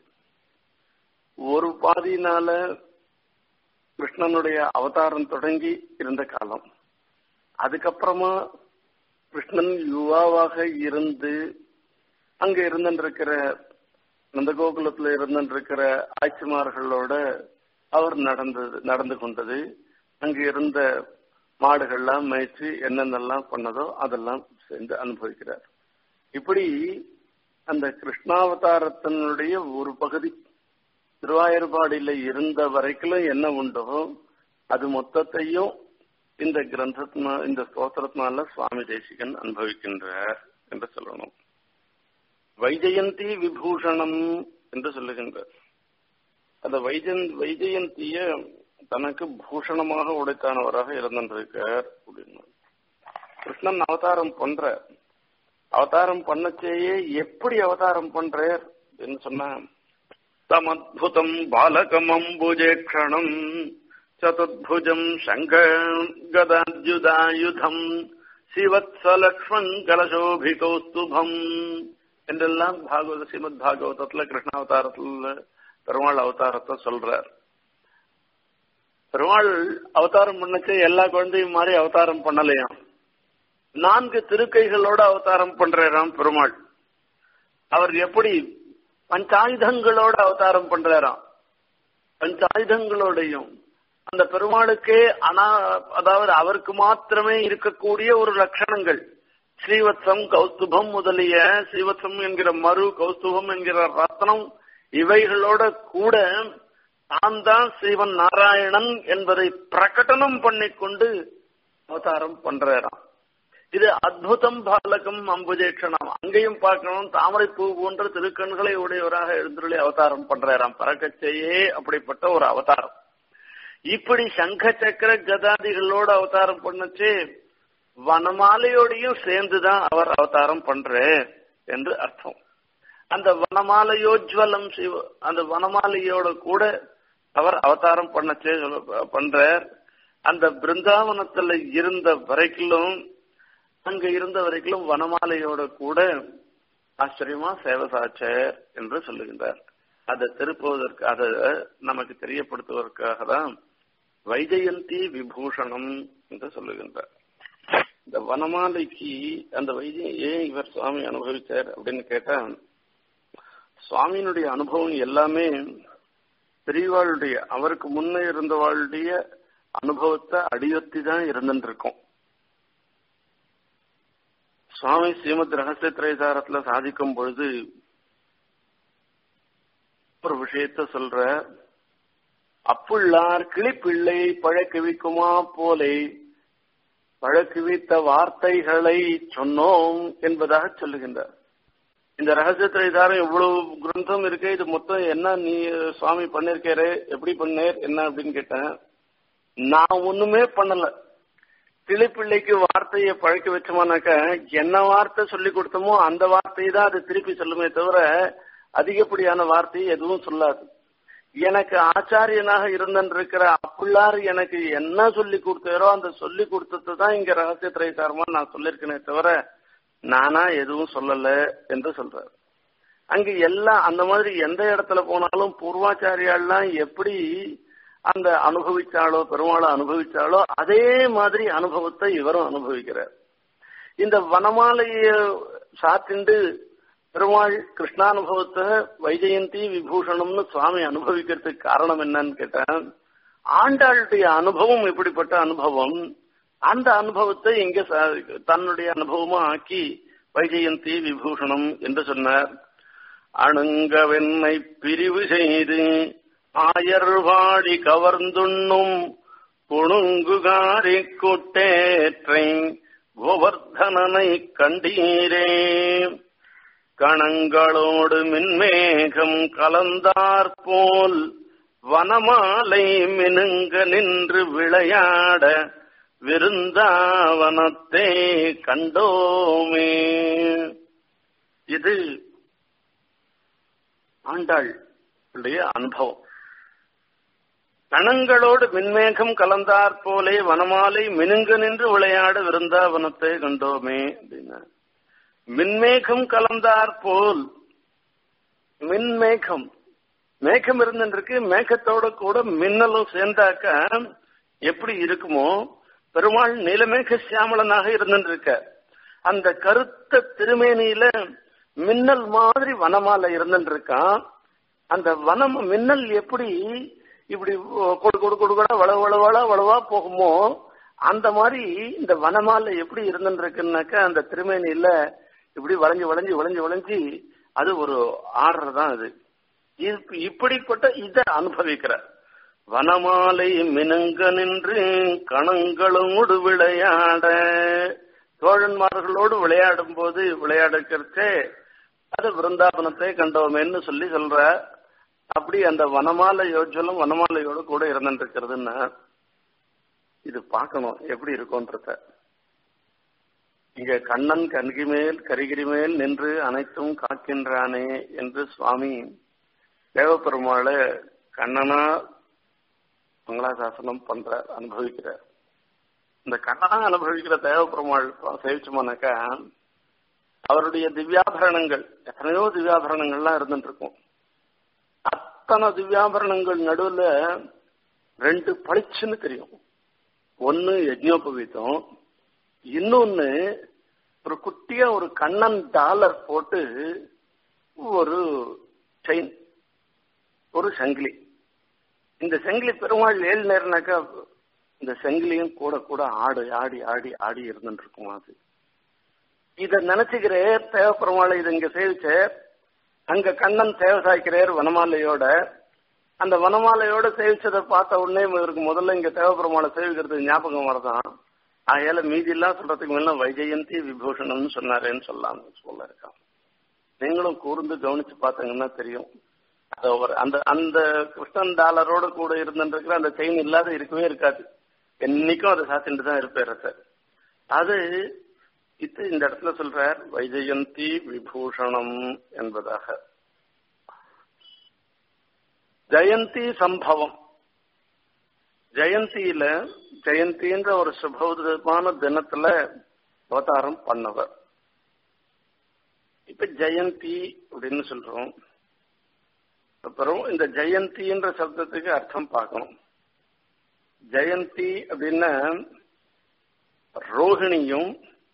ஒரு பாதியினால கிருஷ்ணனுடைய அவதாரம் தொடங்கி இருந்த காலம் அதுக்கப்புறமா கிருஷ்ணன் யுவாவாக இருந்து அங்க இருந்திருக்கிற நந்தகோகுலத்துல இருந்திருக்கிற ஆட்சிமார்களோட அவர் நடந்தது நடந்து கொண்டது அங்க இருந்த மாடுகள்லாம் மேய்ச்சி என்னென்னலாம் பண்ணதோ அதெல்லாம் சேர்ந்து அனுபவிக்கிறார் இப்படி அந்த கிருஷ்ணாவதாரத்தினுடைய ஒரு பகுதி திருவாயூர்பாடியில இருந்த வரைக்கும் என்ன உண்டோ அது மொத்தத்தையும் இந்த கிரந்தத்தினா இந்த ஸ்தோத்திரத்தினால சுவாமி தேசிகன் அனுபவிக்கின்றார் என்று சொல்லணும் வைஜெயந்தி விபூஷணம் என்று சொல்லுகின்றார் அந்த வைஜன் வைஜெயந்திய தனக்கு பூஷணமாக உடைத்தானவராக இருந்திருக்கார் அப்படின்னு கிருஷ்ணன் அவதாரம் பண்ற அவதாரம் பண்ணச்சேயே எப்படி அவதாரம் பண்றார் அப்படின்னு சொன்னா தமத்புதம் பாலகமம்புஜேக்ஷணம் சதுர்புஜம் சங்க கதாஜுதாயுதம் சிவத்ஸலக்ஷ்மன் கலசோபிகௌஸ்துபம் என்றெல்லாம் பாகவத ஸ்ரீமத் பாகவதத்துல கிருஷ்ணாவதாரத்துல பெருமாள் அவதாரத்தை சொல்றார் பெருமாள் அவதாரம் பண்ணச்சு எல்லா குழந்தையும் மாதிரி அவதாரம் பண்ணலையாம் நான்கு திருக்கைகளோட அவதாரம் பண்றாராம் பெருமாள் அவர் எப்படி பஞ்சாயுதங்களோட அவதாரம் பண்றாராம் பஞ்சாயுதங்களோடையும் அந்த பெருமாளுக்கே ஆனா அதாவது அவருக்கு மாத்திரமே இருக்கக்கூடிய ஒரு லட்சணங்கள் ஸ்ரீவத்சம் கௌஸ்துபம் முதலிய ஸ்ரீவத்சம் என்கிற மறு கௌஸ்துபம் என்கிற ரத்னம் இவைகளோட கூட தான் தான் ஸ்ரீவன் நாராயணன் என்பதை பிரகடனம் பண்ணிக்கொண்டு அவதாரம் பண்றாராம் இது அத்புதம் பாலகம் அம்புஜேட்சணம் அங்கேயும் பார்க்கணும் தாமரை பூ போன்ற திருக்கண்களை உடையவராக எழுந்துள்ளி அவதாரம் பண்றாராம் பறக்கச்சேயே அப்படிப்பட்ட ஒரு அவதாரம் இப்படி சங்க சக்கர கதாதிகளோட அவதாரம் பண்ணச்சு வனமாலையோடையும் சேர்ந்துதான் அவர் அவதாரம் பண்ற என்று அர்த்தம் அந்த வனமாலையோஜ்வலம் சிவ அந்த வனமாலையோட கூட அவர் அவதாரம் பண்ணச்சே பண்றார் அந்த பிருந்தாவனத்துல இருந்த வரைக்கும் அங்க இருந்த வரைக்கும் வனமாலையோட கூட ஆச்சரியமா சேவை சாச்சார் என்று சொல்லுகின்றார் அதை திருப்புவதற்கு அதை நமக்கு தெரியப்படுத்துவதற்காக தான் வைஜயந்தி விபூஷணம் என்று சொல்லுகின்றார் இந்த வனமாலைக்கு அந்த வைஜயம் ஏன் இவர் சுவாமி அனுபவிச்சார் அப்படின்னு கேட்டா சுவாமியினுடைய அனுபவம் எல்லாமே பெரியவாளுடைய அவருக்கு முன்னே இருந்தவாளுடைய அனுபவத்தை அடியொத்தி தான் இருந்துட்டு இருக்கும் சுவாமி ஸ்ரீமத் ரகசிய திரைசாரத்துல சாதிக்கும் பொழுது ஒரு விஷயத்த சொல்ற அப்புள்ளார் கிளிப்பிள்ளை பழக்குவிக்குமா போலே பழக்குவித்த வார்த்தைகளை சொன்னோம் என்பதாக சொல்லுகின்றார் இந்த ரகசிய திரைசாரம் இவ்வளவு கிரந்தம் இருக்கு இது மொத்தம் என்ன நீ சுவாமி பண்ணிருக்காரு எப்படி பண்ணேர் என்ன அப்படின்னு கேட்டேன் நான் ஒண்ணுமே பண்ணல கிளிப்பிள்ளைக்கு வார்த்தையை பழக்க வச்சோமானாக்க என்ன வார்த்தை சொல்லி கொடுத்தோமோ அந்த வார்த்தையை தான் அது திருப்பி சொல்லுமே தவிர அதிகப்படியான வார்த்தையை எதுவும் சொல்லாது எனக்கு ஆச்சாரியனாக இருந்திருக்கிற அப்புள்ளார் எனக்கு என்ன சொல்லி கொடுத்தாரோ அந்த சொல்லி கொடுத்தது தான் இங்க ரகசிய திரைசாரமா நான் சொல்லியிருக்கேனே தவிர நானா எதுவும் சொல்லல என்று சொல்றாரு அங்க எல்லாம் அந்த மாதிரி எந்த இடத்துல போனாலும் பூர்வாச்சாரியாலாம் எப்படி அந்த அனுபவிச்சாலோ பெருமாளை அனுபவிச்சாலோ அதே மாதிரி அனுபவத்தை இவரும் அனுபவிக்கிறார் இந்த வனமாலைய சாத்திண்டு பெருமாள் கிருஷ்ணானுபவத்தை வைஜெயந்தி விபூஷணம்னு சுவாமி அனுபவிக்கிறதுக்கு காரணம் என்னன்னு கேட்டேன் ஆண்டாளுடைய அனுபவம் எப்படிப்பட்ட அனுபவம் அந்த அனுபவத்தை இங்க தன்னுடைய அனுபவமா ஆக்கி வைஜெயந்தி விபூஷணம் என்று சொன்னார் அணுங்கவென்னை பிரிவு செய்து ஆயர்வாடி கவர்ந்துண்ணும் புணுங்குகாரி குட்டேற்றை கோவர்தனனை கண்டீரே கணங்களோடு மின்மேகம் கலந்தாற்போல் வனமாலை மினுங்க நின்று விளையாட விருந்தாவனத்தே கண்டோமே இது ஆண்டாள் அனுபவம் கணங்களோடு மின்மேகம் கலந்தாற் போலே வனமாலை மினுங்க நின்று விளையாட விருந்தாவனத்தை கண்டோமே அப்படின்னா மின்மேகம் கலந்தாற் போல் மின்மேகம் மேகம் இருந்துருக்கு மேகத்தோட கூட மின்னலும் சேர்ந்தாக்க எப்படி இருக்குமோ பெருமாள் நீலமேக சியாமலனாக இருந்துருக்க அந்த கருத்த திருமேனியில மின்னல் மாதிரி வனமால இருந்துருக்கான் அந்த வனம் மின்னல் எப்படி இப்படி கொடு கொடு கொடுக்கடா வள வளவளா வளவா போகுமோ அந்த மாதிரி இந்த வனமால எப்படி இருந்துருக்குன்னாக்க அந்த திருமேனியில இப்படி வளைஞ்சு வளைஞ்சு வளைஞ்சு வளைஞ்சு அது ஒரு ஆர்டர் தான் அது இப்படிப்பட்ட இதை அனுபவிக்கிறார் வனமாலை மினுங்க நின்று கணங்களோடு விளையாட தோழன்மார்களோடு விளையாடும் போது விளையாடுக்கிறச்சே அது விருந்தாபனத்தை கண்டோமேன்னு சொல்லி சொல்ற அப்படி அந்த வனமாலை யோஜலம் வனமாலையோட கூட இருந்துருக்கிறதுன்னா இது பார்க்கணும் எப்படி இருக்கும்ன்றத இங்க கண்ணன் கண்கி மேல் கரிகிரி மேல் நின்று அனைத்தும் காக்கின்றானே என்று சுவாமி தேவப்பெருமாளை கண்ணனா மங்களாசாசனம் பண்றார் அனுபவிக்கிறார் இந்த கண்ணனா அனுபவிக்கிற தேவப்பெருமாள் சேவிச்சோம்னாக்கா அவருடைய திவ்யாபரணங்கள் எத்தனையோ திவ்யாபரணங்கள்லாம் இருந்துட்டு இருக்கும் அத்தனை திவ்யாபரணங்கள் நடுவுல ரெண்டு பளிச்சுன்னு தெரியும் ஒன்னு யஜ்னோபவீதம் இன்னொன்னு ஒரு குட்டியா ஒரு கண்ணன் டாலர் போட்டு ஒரு செயின் ஒரு சங்கிலி இந்த செங்கிலி பெருமாள் ஏழு நேரம்னாக்கா இந்த செங்கிலியும் கூட கூட ஆடு ஆடி ஆடி ஆடி இருந்துட்டு இருக்கும் அது இத நினைச்சுக்கிறேர் தேவ பெருமாளை இது இங்க சேவிச்ச அங்க கண்ணன் சேவை சாய்க்கிறார் வனமாலையோட அந்த வனமாலையோட சேவிச்சதை பார்த்த உடனே இவருக்கு முதல்ல இங்க தேவ பெருமாளை சேவிக்கிறது ஞாபகம் வரதான் ஆகையால மீதி எல்லாம் சொல்றதுக்கு முன்ன வைஜெயந்தி விபூஷணம்னு சொன்னாரேன்னு சொல்லலாம் சொல்ல இருக்கான் நீங்களும் கூர்ந்து கவனிச்சு பார்த்தீங்கன்னா தெரியும் அது ஒரு அந்த அந்த கிருஷ்ணன் டாலரோட கூட இருந்துருக்கிற அந்த செயின் இல்லாத இருக்கவே இருக்காது என்னைக்கும் அதை சாத்திட்டு தான் இருப்பார் சார் அது இது இந்த இடத்துல சொல்றார் வைஜெயந்தி விபூஷணம் என்பதாக ஜெயந்தி சம்பவம் ஜெயந்தியில ஜெயந்தின்ற ஒரு சுபமான தினத்துல அவதாரம் பண்ணவர் இப்ப ஜெயந்தி அப்படின்னு சொல்றோம் அப்புறம் இந்த ஜெயந்தின்ற சப்தத்துக்கு அர்த்தம் பார்க்கணும் ஜெயந்தி அப்படின்னா ரோஹிணியும்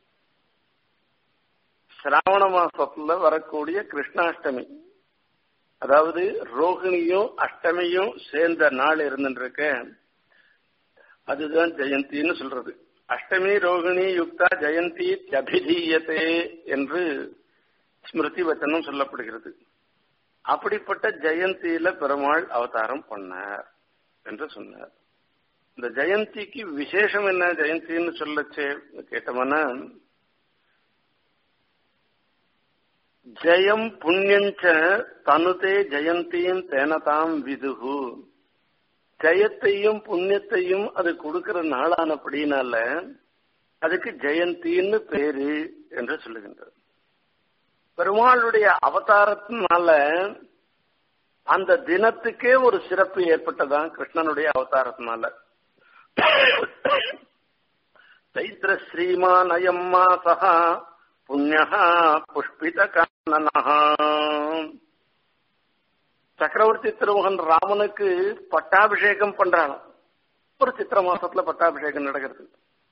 சிராவண மாசத்துல வரக்கூடிய கிருஷ்ணாஷ்டமி அதாவது ரோகிணியும் அஷ்டமியும் சேர்ந்த நாள் இருந்துருக்க அதுதான் ஜெயந்தின்னு சொல்றது அஷ்டமி ரோகிணி யுக்தா ஜெயந்தி அபிதீயத்தே என்று ஸ்மிருதி வச்சனம் சொல்லப்படுகிறது அப்படிப்பட்ட ஜெயந்தியில பெருமாள் அவதாரம் பண்ணார் என்று சொன்னார் இந்த ஜெயந்திக்கு விசேஷம் என்ன ஜெயந்தின்னு சொல்லச்சே கேட்டோம்னா ஜெயம் புண்ணியஞ்ச தனுதே ஜெயந்தியும் தேனதாம் விதுகு ஜெயத்தையும் புண்ணியத்தையும் அது கொடுக்கிற நாளானபடினால அதுக்கு ஜெயந்தின்னு பேரு என்று சொல்லுகின்றது பெருமாளுடைய அவதாரத்தினால அந்த தினத்துக்கே ஒரு சிறப்பு ஏற்பட்டதான் கிருஷ்ணனுடைய அவதாரத்தினால தைத்திர ஸ்ரீமான் அயம் மாசா புண்ணியா புஷ்பித கானனா சக்கரவர்த்தி திருமகன் ராமனுக்கு பட்டாபிஷேகம் பண்றாங்க ஒரு சித்திர மாசத்துல பட்டாபிஷேகம் நடக்கிறது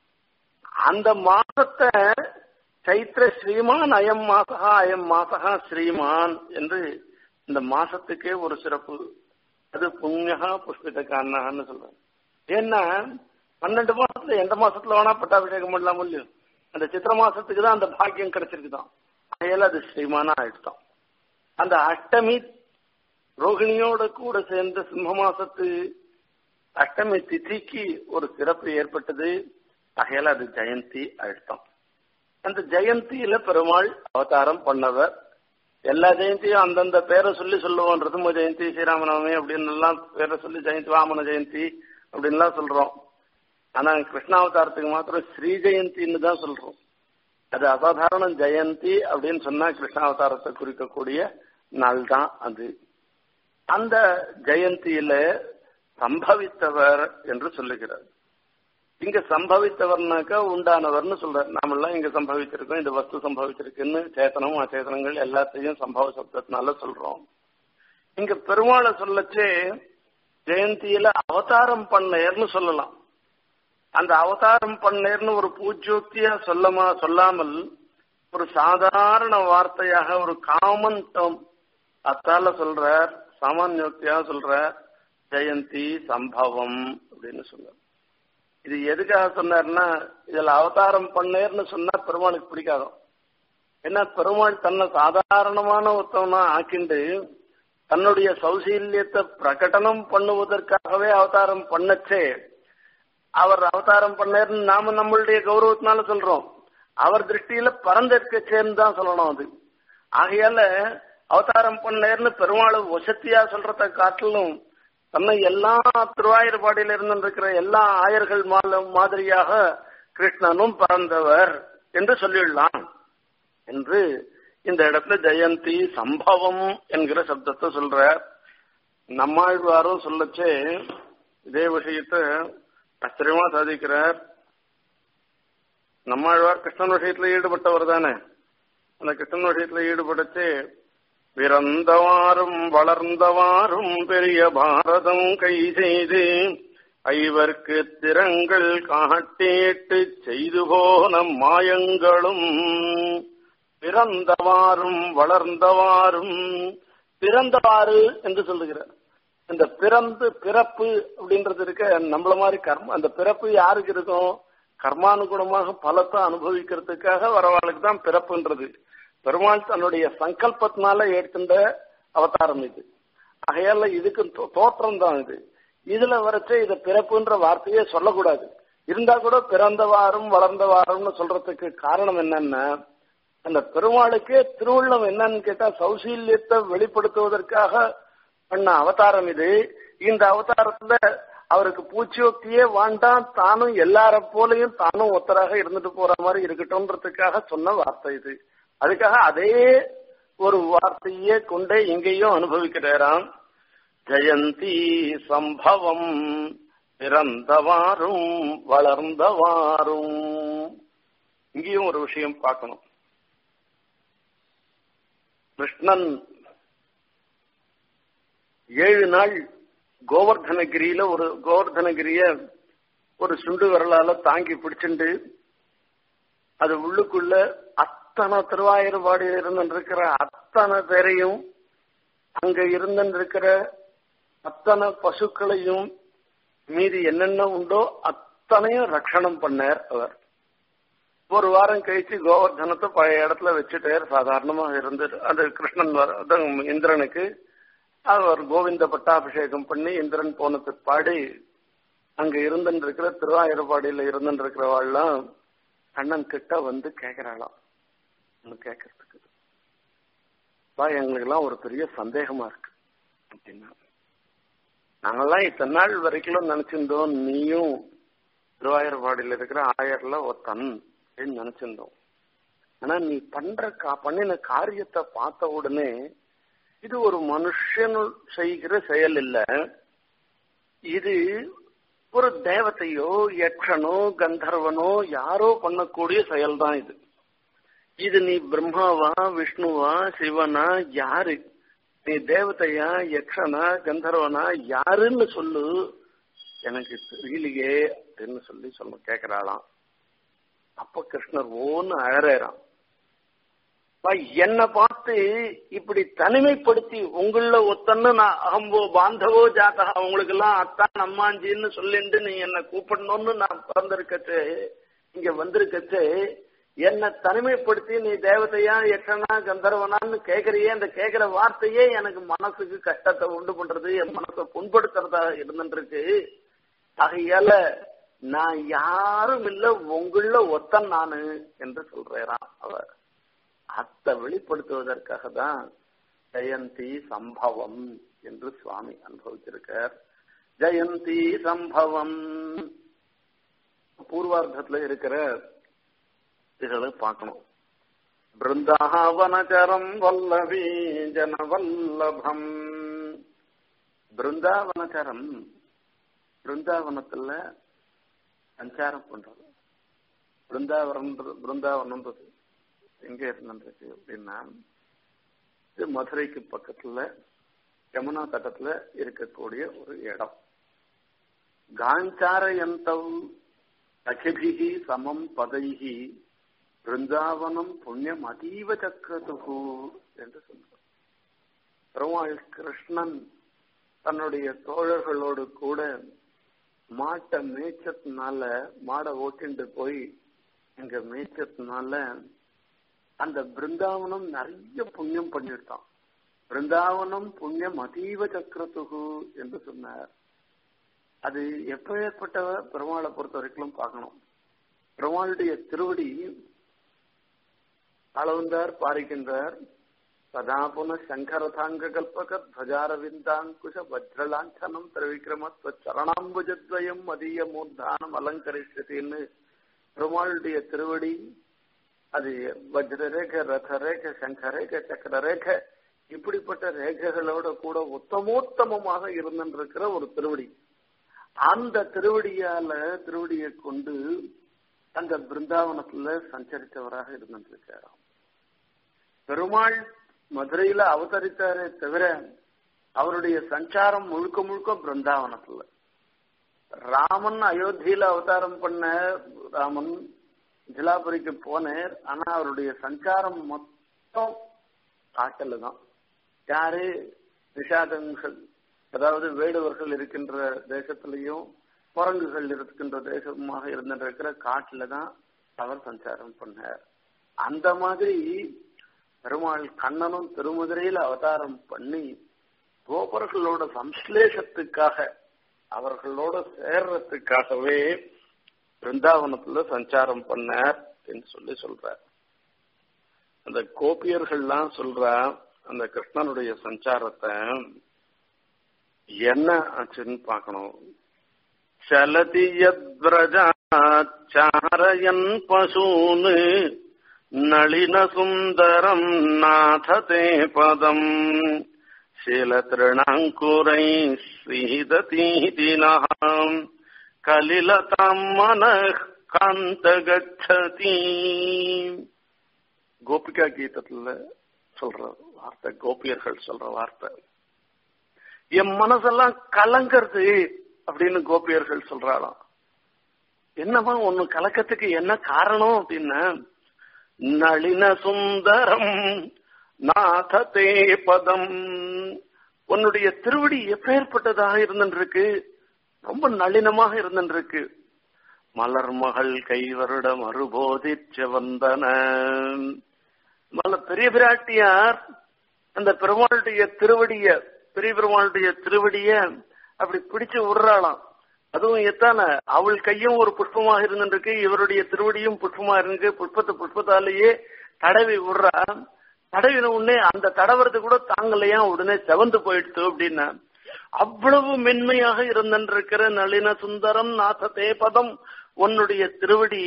அந்த மாசத்தை சைத்திர ஸ்ரீமான் அயம் மாசகா அயம் மாசகா ஸ்ரீமான் என்று இந்த மாசத்துக்கே ஒரு சிறப்பு அது புண்ணியகா புஷ்பித காரணான்னு சொல்றேன் ஏன்னா பன்னெண்டு மாசத்துல எந்த மாசத்துல வேணா பட்டாபிஷேகம் பண்ணலாம் இல்லையோ அந்த சித்திர மாசத்துக்கு தான் அந்த பாக்கியம் கிடைச்சிருக்குதான் அதையால அது ஸ்ரீமானா ஆயிடுதான் அந்த அஷ்டமி ரோகிணியோட கூட சேர்ந்த சிம்ம மாசத்து அஷ்டமி திதிக்கு ஒரு சிறப்பு ஏற்பட்டது ஆகையால அது ஜெயந்தி ஆயிடுதான் அந்த ஜெயந்தியில பெருமாள் அவதாரம் பண்ணவர் எல்லா ஜெயந்தியும் அந்தந்த பேரை சொல்லி சொல்லுவோம் ரிதும ஜெயந்தி ஸ்ரீராமநவமி அப்படின்னு எல்லாம் பேரை சொல்லி ஜெயந்தி வாமன ஜெயந்தி அப்படின்லாம் சொல்றோம் ஆனா கிருஷ்ணாவதாரத்துக்கு மாத்திரம் ஸ்ரீ ஜெயந்தின்னு தான் சொல்றோம் அது அசாதாரணம் ஜெயந்தி அப்படின்னு சொன்னா கிருஷ்ணாவதாரத்தை குறிக்கக்கூடிய நாள் தான் அது அந்த ஜெயந்தியில சம்பவித்தவர் என்று சொல்லுகிறார் இங்க சம்பவித்தவர்னாக்கா உண்டானவர்னு சொல்றார் நாமெல்லாம் இங்க சம்பவிச்சிருக்கோம் இந்த வஸ்து சம்பவிச்சிருக்குன்னு சேத்தனம் அச்சேதனங்கள் எல்லாத்தையும் சம்பவ சப்தத்தினால சொல்றோம் இங்க பெருமாளை சொல்லச்சே ஜெயந்தியில அவதாரம் பண்ணேர்னு சொல்லலாம் அந்த அவதாரம் பண்ணேர்னு ஒரு பூஜ்யோக்தியா சொல்லமா சொல்லாமல் ஒரு சாதாரண வார்த்தையாக ஒரு காமன் டேர்ம் அத்தால சொல்றார் சாமானியோக்தியா சொல்றார் ஜெயந்தி சம்பவம் அப்படின்னு சொல்றார் இது எதுக்காக சொன்னார்னா இதுல அவதாரம் பண்ணேர்னு சொன்னா பெருமாளுக்கு பிடிக்காதும் ஏன்னா பெருமாள் தன்னை சாதாரணமான ஒருத்தவனா ஆக்கிண்டு தன்னுடைய சௌசீல்யத்தை பிரகடனம் பண்ணுவதற்காகவே அவதாரம் பண்ணச்சே அவர் அவதாரம் பண்ணேர்னு நாம நம்மளுடைய கௌரவத்தினால சொல்றோம் அவர் திருஷ்டியில பரந்திருக்க சேர்ந்து தான் சொல்லணும் அது ஆகையால அவதாரம் பண்ணேர்னு பெருமாளை வசத்தியா சொல்றத காட்டிலும் தன்னை எல்லா திருவாயூர்பாடியில இருந்திருக்கிற எல்லா ஆயர்கள் மாதிரியாக கிருஷ்ணனும் பறந்தவர் என்று சொல்லிடலாம் என்று இந்த இடத்துல ஜெயந்தி சம்பவம் என்கிற சப்தத்தை சொல்ற நம்மாழ்வாரும் சொல்லச்சே இதே விஷயத்த ஆச்சரியமா சாதிக்கிறார் நம்மாழ்வார் கிருஷ்ணன் விஷயத்துல ஈடுபட்டவர் தானே அந்த கிருஷ்ணன் விஷயத்துல ஈடுபடச்சு பிறந்தவாறும் வளர்ந்தவாறும் பெரிய பாரதம் கை செய்து ஐவர்க்கு திறங்கள் காட்டேட்டு செய்து போன மாயங்களும் பிறந்தவாறும் வளர்ந்தவாறும் பிறந்தவாறு என்று சொல்லுகிறார் இந்த பிறந்து பிறப்பு அப்படின்றது இருக்க நம்மள மாதிரி கர்ம அந்த பிறப்பு யாருக்கு இருக்கும் கர்மானுகுணமாக பலத்தை அனுபவிக்கிறதுக்காக வரவாளுக்கு தான் பிறப்புன்றது பெருமாள் தன்னுடைய சங்கல்பத்தினால ஏற்கின்ற அவதாரம் இது ஆகையால இதுக்கு தோற்றம் தான் இது இதுல வரைச்சே இதை பிறப்புன்ற வார்த்தையே சொல்லக்கூடாது இருந்தா கூட பிறந்தவாறும் வளர்ந்தவாறும்னு சொல்றதுக்கு காரணம் என்னன்னா அந்த பெருமாளுக்கே திருவுள்ளம் என்னன்னு கேட்டா சௌசீல்யத்தை வெளிப்படுத்துவதற்காக பண்ண அவதாரம் இது இந்த அவதாரத்துல அவருக்கு பூச்சியோக்தியே வேண்டாம் தானும் எல்லார போலையும் தானும் ஒத்தராக இருந்துட்டு போற மாதிரி இருக்கட்டும்ன்றதுக்காக சொன்ன வார்த்தை இது அதுக்காக அதே ஒரு வார்த்தையே கொண்டே இங்கேயும் அனுபவிக்கிறாராம் ஜெயந்தி சம்பவம் பிறந்தவாறும் வளர்ந்தவாறும் இங்கேயும் ஒரு விஷயம் பார்க்கணும் கிருஷ்ணன் ஏழு நாள் கோவர்தனகிரியில ஒரு கோவர்தனகிரிய ஒரு சுண்டு விரலால தாங்கி பிடிச்சிண்டு அது உள்ளுக்குள்ள அத்தனை திருவாயூர்பாடியில் இருந்திருக்கிற அத்தனை பேரையும் அங்க இருந்திருக்கிற அத்தனை பசுக்களையும் மீதி என்னென்ன உண்டோ அத்தனையும் ரட்சணம் பண்ணார் அவர் ஒரு வாரம் கழிச்சு கோவர்தனத்தை பழைய இடத்துல வச்சுட்டார் சாதாரணமாக இருந்து அது கிருஷ்ணன் வர இந்திரனுக்கு அவர் கோவிந்த பட்டாபிஷேகம் பண்ணி இந்திரன் போன பிற்பாடு அங்க இருந்துருக்கிற திருவாயூர்பாடியில இருந்துருக்கிறவாள்லாம் அண்ணன் கிட்ட வந்து கேக்குறாளாம் கேட்கறதுக்கு பா எங்களுக்கு எல்லாம் ஒரு பெரிய சந்தேகமா இருக்கு அப்படின்னா நாங்கெல்லாம் இத்தனை நாள் வரைக்கும் நினைச்சிருந்தோம் நீயும் திருவாயூர்பாடியில இருக்கிற ஆயர்ல ஒருத்தன் அப்படின்னு நினைச்சிருந்தோம் ஆனா நீ பண்ற கா பண்ணின காரியத்தை பார்த்த உடனே இது ஒரு மனுஷன் செய்கிற செயல் இல்ல இது ஒரு தேவதையோ யக்ஷனோ கந்தர்வனோ யாரோ பண்ணக்கூடிய செயல் தான் இது இது நீ பிரம்மாவா விஷ்ணுவா சிவனா யாரு நீ தேவதையா யக்ஷனா கந்தர்வனா யாருன்னு சொல்லு எனக்கு தெரியலையே அப்படின்னு சொல்லி சொல்ல கேக்குறாளாம் அப்ப கிருஷ்ணர் ஓன்னு அழறான் என்னை பார்த்து இப்படி தனிமைப்படுத்தி உங்கள ஒத்தன்னு நான் அகம்போ பாந்தவோ ஜாத்தகா உங்களுக்கு எல்லாம் அத்தான் அம்மாஞ்சின்னு சொல்லிட்டு நீ என்ன கூப்பிடணும்னு நான் பிறந்திருக்கச்சு இங்க வந்திருக்கச்சு என்னை தனிமைப்படுத்தி நீ தேவதையா எட்டனா கந்தர்வனான்னு கேக்குறியே அந்த கேக்குற வார்த்தையே எனக்கு மனசுக்கு கஷ்டத்தை உண்டு பண்றது என் மனசை புண்படுத்துறதா இருந்துருக்கு ஆகையால நான் யாரும் இல்ல உங்கள ஒத்தன் நானு என்று சொல்றேன் அவர் அத்தை வெளிப்படுத்துவதற்காக தான் ஜெயந்தி சம்பவம் என்று சுவாமி அனுபவிச்சிருக்கார் ஜெயந்தி சம்பவம் பூர்வார்த்தத்துல இருக்கிற இதுகளை பார்க்கணும் பிருந்தாவனச்சரம் வல்லவி ஜனவல்லபம் பிருந்தாவனச்சரம் பிருந்தாவனத்துல சஞ்சாரம் பண்றது பிருந்தாவனம் பிருந்தாவனம்ன்றது எங்க இருந்திருக்கு அப்படின்னா இது மதுரைக்கு பக்கத்துல யமுனா தட்டத்துல இருக்கக்கூடிய ஒரு இடம் காஞ்சாரயந்தவ் சகிபிகி சமம் பதைகி பிருந்தாவனம் புண்ணியம் அதீவ சக்கரதுகு என்று சொல்றார் பெருமாள் கிருஷ்ணன் தன்னுடைய தோழர்களோடு கூட மாட்டை மேய்ச்சதுனால மாடை ஓட்டிண்டு போய் இங்க மேய்ச்சதுனால அந்த பிருந்தாவனம் நிறைய புண்ணியம் பண்ணிட்டான் பிருந்தாவனம் புண்ணியம் அதீவ சக்கரத்துகு என்று சொன்னார் அது எப்பேற்பட்ட பெருமாளை பொறுத்த வரைக்கும் பார்க்கணும் பெருமாளுடைய திருவடி அளவந்தார் பாரிக்கின்றார் சதா புன சங்கரதாங்க கல்பக துவஜாரவிந்தாங்குஷ வஜ்ரலாஞ்சனம் திரவிக்ரமத்வ சரணாம்புஜத்வயம் மதிய மூர்தானம் அலங்கரிஷத்தின்னு பெருமாளுடைய திருவடி அது வஜ்ர ரேக ரத ரேக சங்க ரேக சக்கர ரேக இப்படிப்பட்ட ரேகைகளோட கூட உத்தமோத்தமமாக இருந்திருக்கிற ஒரு திருவடி அந்த திருவடியால திருவடியை கொண்டு அந்த பிருந்தாவனத்துல சஞ்சரித்தவராக இருந்திருக்காராம் பெருமாள் மதுரையில அவதரித்தாரே தவிர அவருடைய சஞ்சாரம் முழுக்க முழுக்க பிருந்தாவனத்துல ராமன் அயோத்தியில அவதாரம் பண்ண ராமன் ஜிலாபுரிக்கு போனார் ஆனா அவருடைய சஞ்சாரம் மொத்தம் காட்டல தான் யாரு நிஷாதங்கள் அதாவது வேடுவர்கள் இருக்கின்ற தேசத்திலையும் குரங்குகள் இருக்கின்ற தேசமாக இருந்திருக்கிற காட்டுல தான் அவர் சஞ்சாரம் பண்ணார் அந்த மாதிரி பெருமாள் கண்ணனும் திருமதுரையில் அவதாரம் பண்ணி கோபர்களோட சம்ஸ்லேஷத்துக்காக அவர்களோட சேர்றதுக்காகவே பிருந்தாவனத்துல சஞ்சாரம் பண்ணார் அப்படின்னு சொல்லி சொல்றார் அந்த கோபியர்கள்லாம் சொல்றா அந்த கிருஷ்ணனுடைய சஞ்சாரத்தை என்ன ஆச்சுன்னு பார்க்கணும் சலதி யத்ரஜாச்சாரயன் பசூன் நளின சுந்தரம் நாததே பதம் शिलतृणाङ्कुरै सीदतीदिनः कलिलताम् मनः காந்தகச்சதி கோபிகா கீதத்துல சொல்ற வார்த்தை கோபியர்கள் சொல்ற வார்த்தை என் மனசெல்லாம் கலங்கிறது அப்படின்னு கோபியர்கள் சொல்றாளாம் என்னமா ஒண்ணு கலக்கத்துக்கு என்ன காரணம் அப்படின்னா நளின சுந்தரம் நாததே பதம் உன்னுடைய திருவடி எப்பேற்பட்டதாக இருந்திருக்கு ரொம்ப நளினமாக இருந்திருக்கு மலர் மகள் கைவருட மறுபோதிச்ச வந்தன மல பெரிய பிராட்டியார் அந்த பெருமாளுடைய திருவடிய பெரிய பெருமாளுடைய திருவடிய அப்படி பிடிச்சு விடுறாளாம் அதுவும் எத்தான அவள் கையும் ஒரு புஷ்பமாக இருந்திருக்கு இவருடைய திருவடியும் புஷ்பமா இருக்கு புஷ்பத்தை புஷ்பத்தாலேயே தடவி விடுறா தடவின உடனே அந்த தடவுறது கூட தாங்கலையா உடனே செவந்து போயிடுச்சு அப்படின்னா அவ்வளவு மென்மையாக இருந்திருக்கிற நளின சுந்தரம் நாசத்தே பதம் உன்னுடைய திருவடி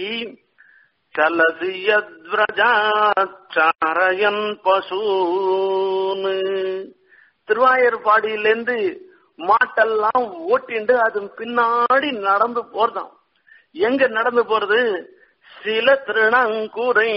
சலசியத்ரஜாச்சாரயன் பசூன் திருவாயர்பாடியிலேருந்து மாட்டெல்லாம் ஓட்டிண்டு அது பின்னாடி நடந்து போறதாம் எங்க நடந்து போறது சில திருணங்குரை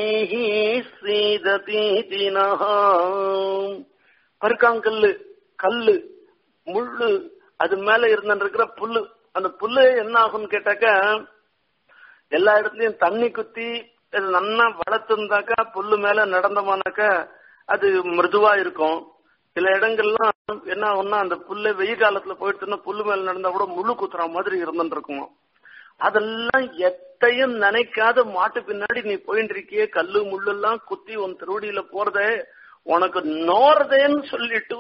சீததீதினஹாம் பருக்காங்கல்லு கல்லு முள்ளு அது மேல இருந்துருக்கிற புல்லு அந்த புல்லு என்ன ஆகும்னு கேட்டாக்க எல்லா இடத்துலயும் தண்ணி குத்தி அது நல்லா வளர்த்துருந்தாக்கா புல்லு மேல நடந்தோமானாக்கா அது மிருதுவா இருக்கும் சில இடங்கள்லாம் என்ன ஆகும்னா அந்த புல்லு வெயில் காலத்துல போயிடுச்சுன்னா புல்லு மேல நடந்தா கூட முள்ளு குத்துற மாதிரி இருந்துட்டு இருக்கும் அதெல்லாம் எத்தையும் நினைக்காத மாட்டு பின்னாடி நீ போயிட்டு இருக்கியே கல்லு முள்ளெல்லாம் குத்தி உன் திருவடியில போறத உனக்கு நோறதேன்னு சொல்லிட்டு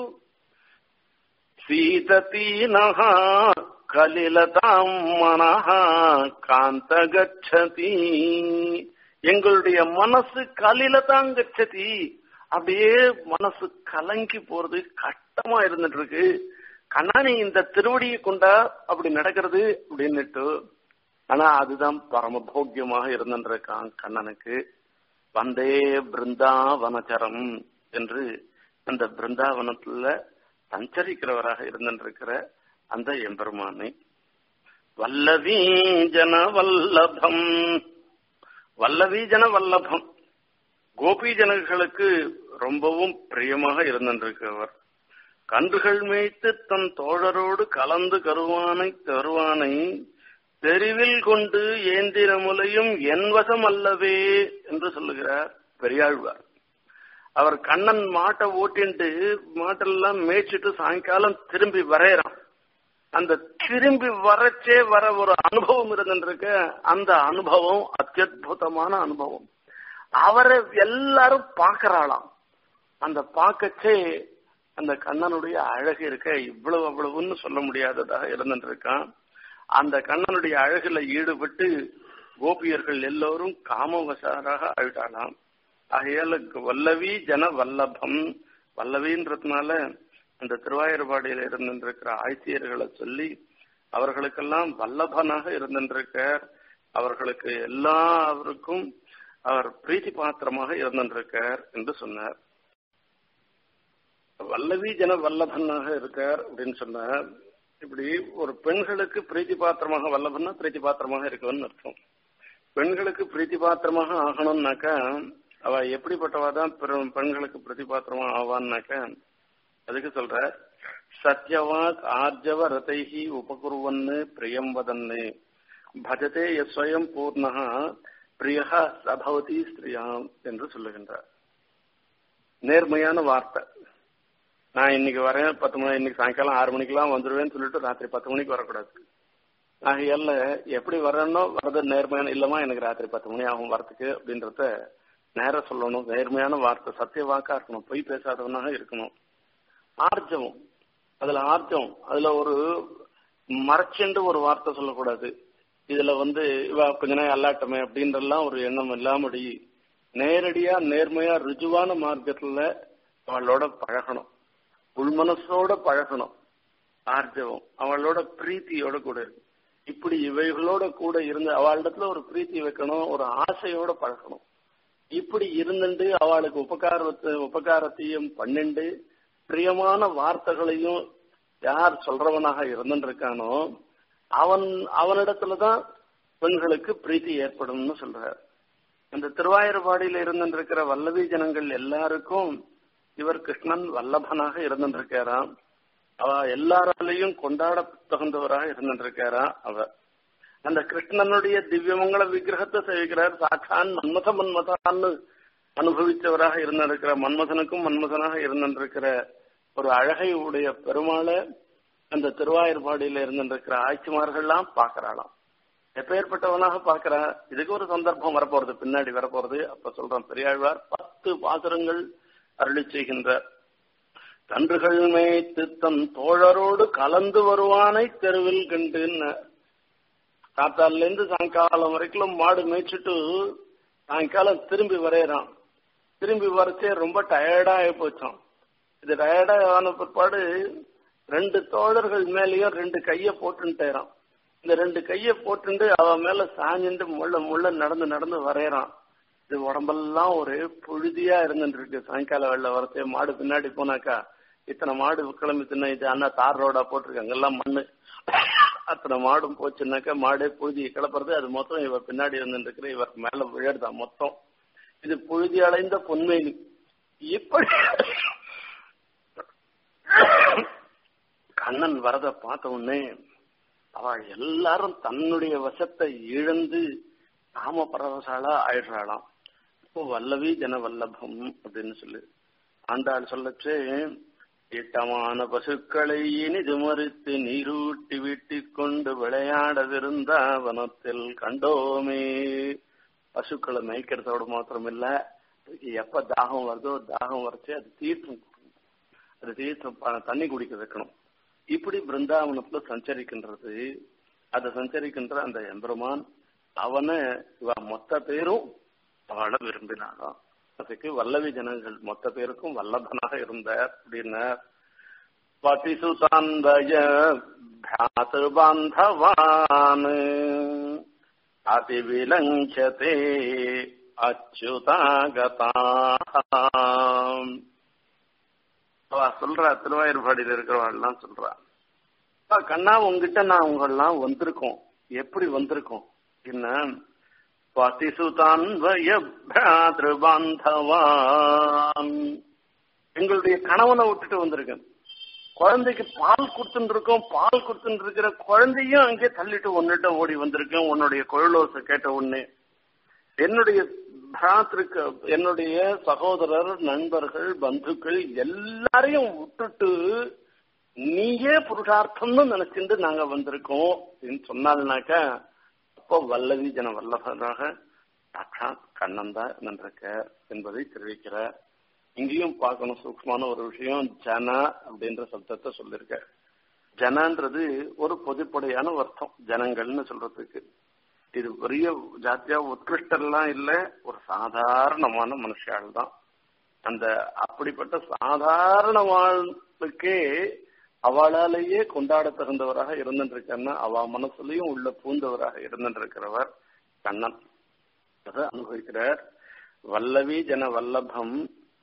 சீததீனஹா கலிலதாம் மனஹா காந்த கச்சதி எங்களுடைய மனசு கலிலதான் கச்சதி அப்படியே மனசு கலங்கி போறது கஷ்டமா இருந்துட்டு இருக்கு கண்ணாணி இந்த திருவடியை கொண்டா அப்படி நடக்கிறது அப்படின்னுட்டு ஆனா அதுதான் பரமபோக்கியமாக இருந்திருக்கான் கண்ணனுக்கு வந்தே பிருந்தாவனச்சரம் என்று அந்த பிருந்தாவனத்துல சஞ்சரிக்கிறவராக இருந்திருக்கிற அந்த எம்பெருமானை வல்லவி ஜன வல்லபம் வல்லவி ஜன வல்லபம் கோபி ஜனங்களுக்கு ரொம்பவும் பிரியமாக இருந்திருக்கிறவர் கன்றுகள் மேய்த்து தன் தோழரோடு கலந்து கருவானை தருவானை தெருவில் கொண்டு ஏந்திர முலையும் என் வசம் அல்லவே என்று சொல்லுகிறார் பெரியாழ்வார் அவர் கண்ணன் மாட்டை ஓட்டின்ட்டு மாட்டெல்லாம் மேய்ச்சிட்டு சாயங்காலம் திரும்பி வரையறான் அந்த திரும்பி வரச்சே வர ஒரு அனுபவம் இருந்துருக்க அந்த அனுபவம் அத்தியுதமான அனுபவம் அவரை எல்லாரும் பாக்குறாளாம் அந்த பார்க்கச்சே அந்த கண்ணனுடைய அழகு இருக்க இவ்வளவு அவ்வளவுன்னு சொல்ல முடியாததாக இருந்துருக்கான் அந்த கண்ணனுடைய அழகுல ஈடுபட்டு கோபியர்கள் எல்லோரும் காமவசாராக ஆயிட்டாளாம் ஆகையால வல்லவி ஜன வல்லபம் வல்லவின்றதுனால அந்த திருவாயூர்பாடியில இருந்திருக்கிற ஆய்ச்சியர்களை சொல்லி அவர்களுக்கெல்லாம் வல்லபனாக இருந்திருக்கார் அவர்களுக்கு எல்லாருக்கும் அவர் பிரீத்தி பாத்திரமாக இருந்திருக்கார் என்று சொன்னார் வல்லவி ஜன வல்லபனாக இருக்கார் அப்படின்னு சொன்னார் இப்படி ஒரு பெண்களுக்கு பிரீத்தி பாத்திரமாக வல்லபன்னா பிரீத்தி பாத்திரமாக இருக்கணும்னு அர்த்தம் பெண்களுக்கு பிரீத்தி பாத்திரமாக ஆகணும்னாக்கா அவ எப்படிப்பட்டவா தான் பெண்களுக்கு பிரதிபாத்திரமா ஆவான்னாக்க அதுக்கு சொல்ற சத்யவாக் ஆர்ஜவ ரதைஹி உபகுருவன்னு பிரியம் வதன்னு பஜதே எஸ்வயம் பூர்ணா பிரியஹா சபவதி ஸ்திரியாம் என்று சொல்லுகின்றார் நேர்மையான வார்த்தை நான் இன்னைக்கு வரேன் பத்து மணி இன்னைக்கு சாயங்காலம் ஆறு மணிக்கெல்லாம் வந்துடுவேன்னு சொல்லிட்டு ராத்திரி பத்து மணிக்கு வரக்கூடாது ஆகையால எப்படி வரேன்னோ வரது நேர்மையான இல்லமா எனக்கு ராத்திரி பத்து மணி ஆகும் வரத்துக்கு அப்படின்றத நேரம் சொல்லணும் நேர்மையான வார்த்தை சத்திய வாக்கா இருக்கணும் பொய் பேசாதவனாக இருக்கணும் ஆர்ஜவம் அதுல ஆர்ஜம் அதுல ஒரு மறைச்சென்று ஒரு வார்த்தை சொல்லக்கூடாது இதுல வந்து இவ கொஞ்ச நேரம் அல்லாட்டமே அப்படின்றலாம் ஒரு எண்ணம் இல்லாமடி நேரடியா நேர்மையா ருஜுவான மார்க்கத்துல அவளோட பழகணும் உள்மனசோட பழகணும் ஆர்ஜவம் அவளோட பிரீத்தியோட கூட இருக்கு இப்படி இவைகளோட கூட இருந்து அவளிடத்துல ஒரு பிரீத்தி வைக்கணும் ஒரு ஆசையோட பழக்கணும் இப்படி இருந்துட்டு அவளுக்கு உபகாரத்தை உபகாரத்தையும் பண்ணிண்டு பிரியமான வார்த்தைகளையும் யார் சொல்றவனாக இருந்துருக்கானோ அவன் அவனிடத்துலதான் பெண்களுக்கு பிரீத்தி ஏற்படும்னு சொல்றார் அந்த திருவாயூர்பாடியில இருந்துருக்கிற வல்லவி ஜனங்கள் எல்லாருக்கும் இவர் கிருஷ்ணன் வல்லபனாக இருந்துருக்காராம் அவ எல்லாராலையும் கொண்டாட தகுந்தவராக இருந்துருக்காராம் அவர் அந்த கிருஷ்ணனுடைய திவ்யமங்கள விக்கிரகத்தை சேவிக்கிறார் சாட்சான் மன்மத மன்மதான்னு அனுபவித்தவராக இருந்திருக்கிற மன்மதனுக்கும் மன்மதனாக இருந்திருக்கிற ஒரு அழகை உடைய பெருமாளை அந்த திருவாயூர்பாடியில இருந்திருக்கிற ஆட்சிமார்கள்லாம் பாக்குறாளாம் எப்பேற்பட்டவனாக பாக்குறா இதுக்கு ஒரு சந்தர்ப்பம் வரப்போறது பின்னாடி வரப்போறது அப்ப சொல்றான் பெரியாழ்வார் பத்து பாசுரங்கள் அருளி செய்கின்றார் கன்றுகள் மேய்த்து தன் தோழரோடு கலந்து வருவானை தெருவில் கண்டுன்னு காத்தால இருந்து சாயங்காலம் வரைக்கும் மாடு மேய்ச்சிட்டு சாயங்காலம் திரும்பி வரையறான் திரும்பி வரைச்சே ரொம்ப டயர்டா ஆகி போச்சான் இது டயர்டா ஆன பிற்பாடு ரெண்டு தோழர்கள் மேலேயும் ரெண்டு கைய போட்டுட்டாரான் இந்த ரெண்டு கைய போட்டுண்டு அவன் மேல சாஞ்சிட்டு முள்ள முள்ள நடந்து நடந்து வரையறான் இது உடம்பெல்லாம் ஒரு புழுதியா இருந்துட்டு இருக்கு சாயங்கால வெள்ள வரத்தே மாடு பின்னாடி போனாக்கா இத்தனை மாடு கிளம்பி தின்ன இது அண்ணா தார் ரோடா போட்டிருக்காங்க எல்லாம் மண்ணு அத்தனை மாடும் போச்சுன்னாக்கா மாடே புழுதியை கிளப்புறது அது மொத்தம் இவர் பின்னாடி இருந்துருக்கிற இவருக்கு மேல விழருதான் மொத்தம் இது புழுதி அடைந்த பொன்மேனி இப்படி கண்ணன் வரத பார்த்த உடனே அவ எல்லாரும் தன்னுடைய வசத்தை இழந்து காம பரவசாலா ஆயிடுறாளாம் இப்போ வல்லவி ஜன வல்லபம் அப்படின்னு சொல்லு ஆண்டாள் சொல்லச்சு இட்டமான பசுக்களை இனிது மறுத்து நீரூட்டி வீட்டிக் கொண்டு விளையாடவிருந்த வனத்தில் கண்டோமே பசுக்களை மேய்க்கிறதோட மாத்திரம் இல்ல எப்ப தாகம் வருதோ தாகம் வரைச்சு அது தீர்த்தம் அது தீர்த்தம் தண்ணி குடிக்க வைக்கணும் இப்படி பிருந்தாவனத்துல சஞ்சரிக்கின்றது அதை சஞ்சரிக்கின்ற அந்த எம்பெருமான் அவனை இவ மொத்த பேரும் அவளை விரும்பினாராம் அதுக்கு வல்லவி ஜனங்கள் மொத்த பேருக்கும் வல்லபனாக இருந்தார் அப்படின்னார் பதிசுதாந்தய பிராத்து பாந்தவான் அதிவிலஞ்சதே அச்சுதாகதாம் அவ சொல்றா திருவாயூர்பாடியில் இருக்கிறவாள்லாம் சொல்றா கண்ணா உங்ககிட்ட நான் உங்கெல்லாம் வந்திருக்கோம் எப்படி வந்திருக்கோம் என்ன பாந்தவான் எங்களுடைய கணவனை விட்டுட்டு வந்திருக்கேன் குழந்தைக்கு பால் கொடுத்துட்டு இருக்கோம் பால் கொடுத்துட்டு இருக்கிற குழந்தையும் அங்கே தள்ளிட்டு ஒன்னுட்ட ஓடி வந்திருக்கேன் உன்னுடைய குழலோசை கேட்ட உடனே என்னுடைய பிராத்திருக்கு என்னுடைய சகோதரர் நண்பர்கள் பந்துக்கள் எல்லாரையும் விட்டுட்டு நீயே புருஷார்த்தம்னு நினைச்சிட்டு நாங்க வந்திருக்கோம் அப்படின்னு சொன்னால்னாக்க அப்போ வல்லவி ஜன வல்லபராக சாட்சாத் கண்ணன் தான் இருந்திருக்க என்பதை தெரிவிக்கிறார் இங்கேயும் பார்க்கணும் சூக்மான ஒரு விஷயம் ஜன அப்படின்ற சப்தத்தை சொல்லியிருக்க ஜனன்றது ஒரு பொதுப்படையான அர்த்தம் ஜனங்கள்னு சொல்றதுக்கு இது பெரிய ஜாத்தியா உத்கிருஷ்டெல்லாம் இல்ல ஒரு சாதாரணமான மனுஷாள் தான் அந்த அப்படிப்பட்ட சாதாரணமாளுக்கே அவளாலேயே கொண்டாட தகுந்தவராக இருந்துருக்கன்னா அவ மனசுலயும் உள்ள பூந்தவராக இருந்துருக்கிறவர் கண்ணன் அதை அனுபவிக்கிறார் வல்லவி ஜன வல்லபம்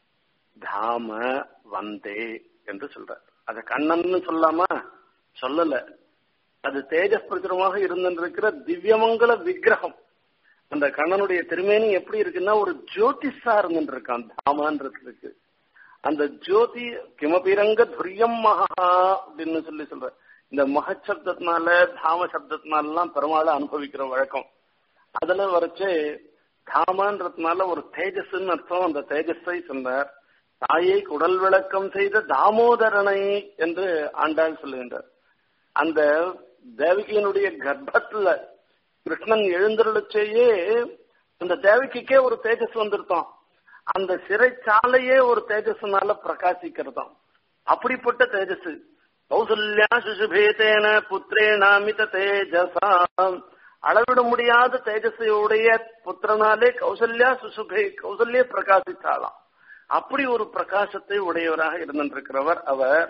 தாம வந்தே என்று சொல்றார் அத கண்ணன்னு சொல்லாமா சொல்லல அது தேஜஸ் பிரச்சுரமாக இருந்திருக்கிற திவ்யமங்கல விக்கிரகம் அந்த கண்ணனுடைய திருமேனி எப்படி இருக்குன்னா ஒரு ஜோதிஷா இருந்துருக்கான் தாமன்றதுக்கு அந்த ஜோதி கிமபிரங்க துரியம் மகா அப்படின்னு சொல்லி சொல்ற இந்த மகசப்தத்தினால தாம சப்தத்தினாலாம் பெருமாளை அனுபவிக்கிற வழக்கம் அதுல வரைச்சு தாமன்றதுனால ஒரு தேஜஸ்ன்னு அர்த்தம் அந்த தேஜஸை சொன்னார் தாயை குடல் விளக்கம் செய்த தாமோதரனை என்று ஆண்டாள் சொல்லுகின்றார் அந்த தேவகியனுடைய கர்ப்பத்துல கிருஷ்ணன் எழுந்தருளச்சேயே அந்த தேவகிக்கே ஒரு தேஜஸ் வந்திருத்தோம் அந்த சிறைச்சாலையே ஒரு தேஜஸ்னால பிரகாசிக்கிறதாம் அப்படிப்பட்ட தேஜஸ் கௌசல்யா சுசுபேதேன புத்திரேனாமித தேஜசா அளவிட முடியாத தேஜஸையுடைய புத்திரனாலே கௌசல்யா சுசுபே கௌசல்யே பிரகாசித்தாளாம் அப்படி ஒரு பிரகாசத்தை உடையவராக இருந்திருக்கிறவர் அவர்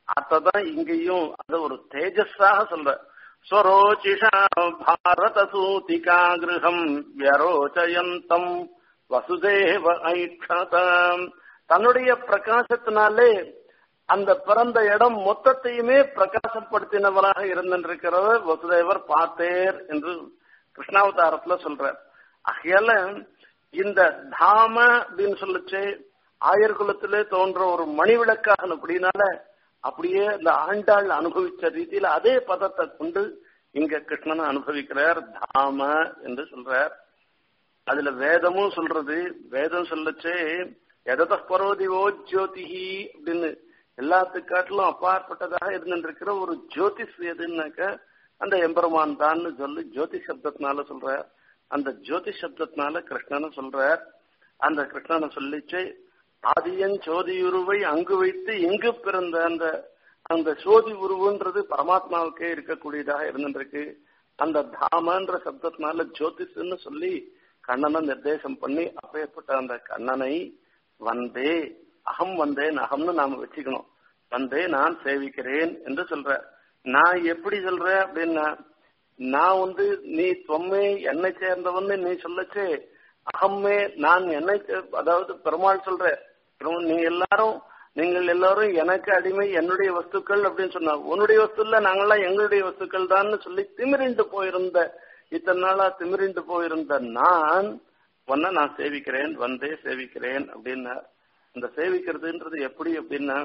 அதான் இங்கேயும் அது ஒரு தேஜஸாக சொல்ற ஸ்வரோச்சிஷா பாரத சூதிகா கிரகம் வியரோச்சயந்தம் வசுதேவ ஐக்ஷதாம் தன்னுடைய பிரகாசத்தினாலே அந்த பிறந்த இடம் மொத்தத்தையுமே பிரகாசப்படுத்தினவராக இருந்திருக்கிறவர் வசுதேவர் பார்த்தேர் என்று கிருஷ்ணாவதாரத்துல சொல்றார் ஆகையால இந்த தாம அப்படின்னு சொல்லிச்சு ஆயர்குலத்திலே தோன்ற ஒரு மணி விளக்காக அப்படின்னால அப்படியே இந்த ஆண்டாள் அனுபவிச்ச ரீதியில அதே பதத்தை கொண்டு இங்க கிருஷ்ணனை அனுபவிக்கிறார் தாம என்று சொல்றார் அதுல வேதமும் சொல்றது வேதம் சொல்லச்சே எதத பரோதிவோ ஜோதிஹி அப்படின்னு எல்லாத்துக்காட்டிலும் அப்பாற்பட்டதாக இருந்திருக்கிற ஒரு ஜோதிஷ் எதுன்னாக்க அந்த எம்பெருமான் தான் சொல்லி ஜோதி சப்தத்தினால சொல்ற அந்த ஜோதி சப்தத்தினால கிருஷ்ணனை சொல்ற அந்த கிருஷ்ணனை சொல்லிச்சு ஆதியன் சோதியுருவை அங்கு வைத்து எங்கு பிறந்த அந்த அந்த சோதி உருவுன்றது பரமாத்மாவுக்கே இருக்கக்கூடியதாக இருந்திருக்கு அந்த தாமன்ற சப்தத்தினால ஜோதிஷ்னு சொல்லி கண்ணனை நிர்தேசம் பண்ணி அப்பேற்பட்ட அந்த கண்ணனை வந்தே அகம் வந்தேன் அகம்னு நாம வச்சுக்கணும் வந்தே நான் சேவிக்கிறேன் என்று சொல்ற நான் எப்படி சொல்றேன் அப்படின்னா நான் வந்து நீ தொம்மே என்னை சேர்ந்தவன்னு நீ சொல்லச்சே அகம்மே நான் என்னை அதாவது பெருமாள் சொல்ற நீ எல்லாரும் நீங்கள் எல்லாரும் எனக்கு அடிமை என்னுடைய வஸ்துக்கள் அப்படின்னு சொன்னா உன்னுடைய வஸ்து இல்ல நாங்கெல்லாம் எங்களுடைய வஸ்துக்கள் தான் சொல்லி திமிரிண்டு போயிருந்த இத்தனை நாளா திமிரிண்டு போயிருந்த நான் உன்ன நான் சேவிக்கிறேன் வந்தே சேவிக்கிறேன் அப்படின்னா இந்த சேவிக்கிறதுன்றது எப்படி அப்படின்னா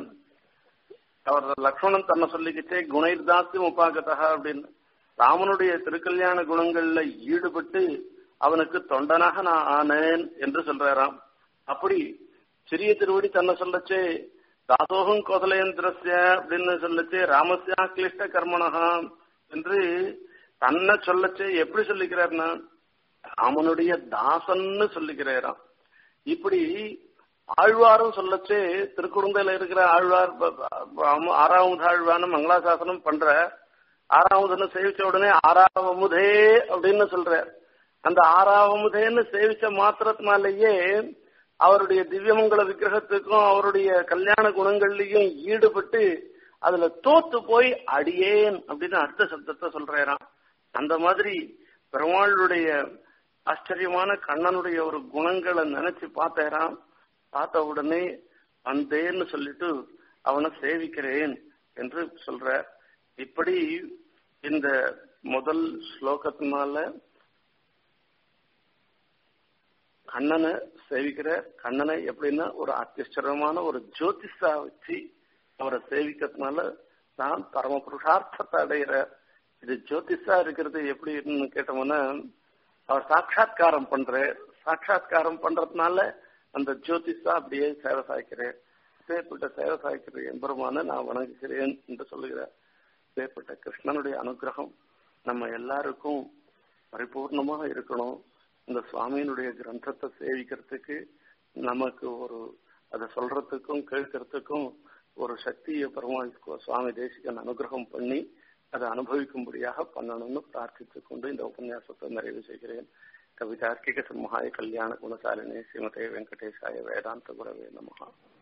அவர் லக்ஷ்மணன் தன்னை சொல்லிக்கிட்டே குணைர் தாஸ்தி உபாகதா அப்படின்னு ராமனுடைய திருக்கல்யாண குணங்கள்ல ஈடுபட்டு அவனுக்கு தொண்டனாக நான் ஆனேன் என்று சொல்றாராம் அப்படி சிறிய திருவடி தன்னை சொல்லச்சே தாசோகம் கோசலேந்திரஸ்ய அப்படின்னு சொல்லச்சே ராமஸ்யா கிளிஷ்ட கர்மனகா என்று தன்னை சொல்லச்சே எப்படி சொல்லிக்கிறார்னா ராமனுடைய தாசன்னு சொல்லிக்கிறாராம் இப்படி ஆழ்வாரும் சொல்லச்சு திருக்குறுந்தையில இருக்கிற ஆழ்வார் ஆறாவது ஆழ்வான மங்களாசாசனம் பண்ற ஆறாவதுன்னு சேவிச்ச உடனே ஆறாவமுதே அப்படின்னு சொல்ற அந்த ஆறாவமுதேன்னு சேவிச்ச மாத்திரத்தினாலேயே அவருடைய திவ்யமங்கல விக்கிரகத்துக்கும் அவருடைய கல்யாண குணங்கள்லயும் ஈடுபட்டு அதுல தோத்து போய் அடியேன் அப்படின்னு அடுத்த சப்தத்தை சொல்றாராம் அந்த மாதிரி பெருமாளுடைய ஆச்சரியமான கண்ணனுடைய ஒரு குணங்களை நினைச்சு பார்த்தேராம் பார்த்த உடனே வந்தேன்னு சொல்லிட்டு அவனை சேவிக்கிறேன் என்று சொல்ற இப்படி இந்த முதல் ஸ்லோகத்தினால கண்ணனை சேவிக்கிற கண்ணனை எப்படின்னா ஒரு அத்தியச்சரமான ஒரு ஜோதிஷா வச்சு அவரை சேவிக்கிறதுனால தான் பரம புருஷார்த்தத்தை அடைகிற இது ஜோதிஷா இருக்கிறது எப்படின்னு கேட்டோம்னா அவர் சாட்சா்காரம் பண்ற சாட்சா்காரம் பண்றதுனால அந்த ஜோதிஷா அப்படியே சேவை சாய்க்கிறேன் பேர்பட்ட சேவை சாய்க்கிற எம்பெருமான நான் வணங்குகிறேன் என்று சொல்லுகிறார் பேர்பட்ட கிருஷ்ணனுடைய அனுகிரகம் நம்ம எல்லாருக்கும் பரிபூர்ணமாக இருக்கணும் இந்த சுவாமியினுடைய கிரந்தத்தை சேவிக்கிறதுக்கு நமக்கு ஒரு அதை சொல்றதுக்கும் கேட்கறதுக்கும் ஒரு சக்தியை பெருமாள் சுவாமி தேசிகன் அனுகிரகம் பண்ணி அதை அனுபவிக்கும்படியாக பண்ணணும்னு பிரார்த்தித்துக் கொண்டு இந்த உபன்யாசத்தை நிறைவு செய்கிறேன் கவிதார்க்கிக சிம்ஹாய கல்யாண குணசாலினே ஸ்ரீமதே வெங்கடேசாய வேதாந்த குரவே நமகா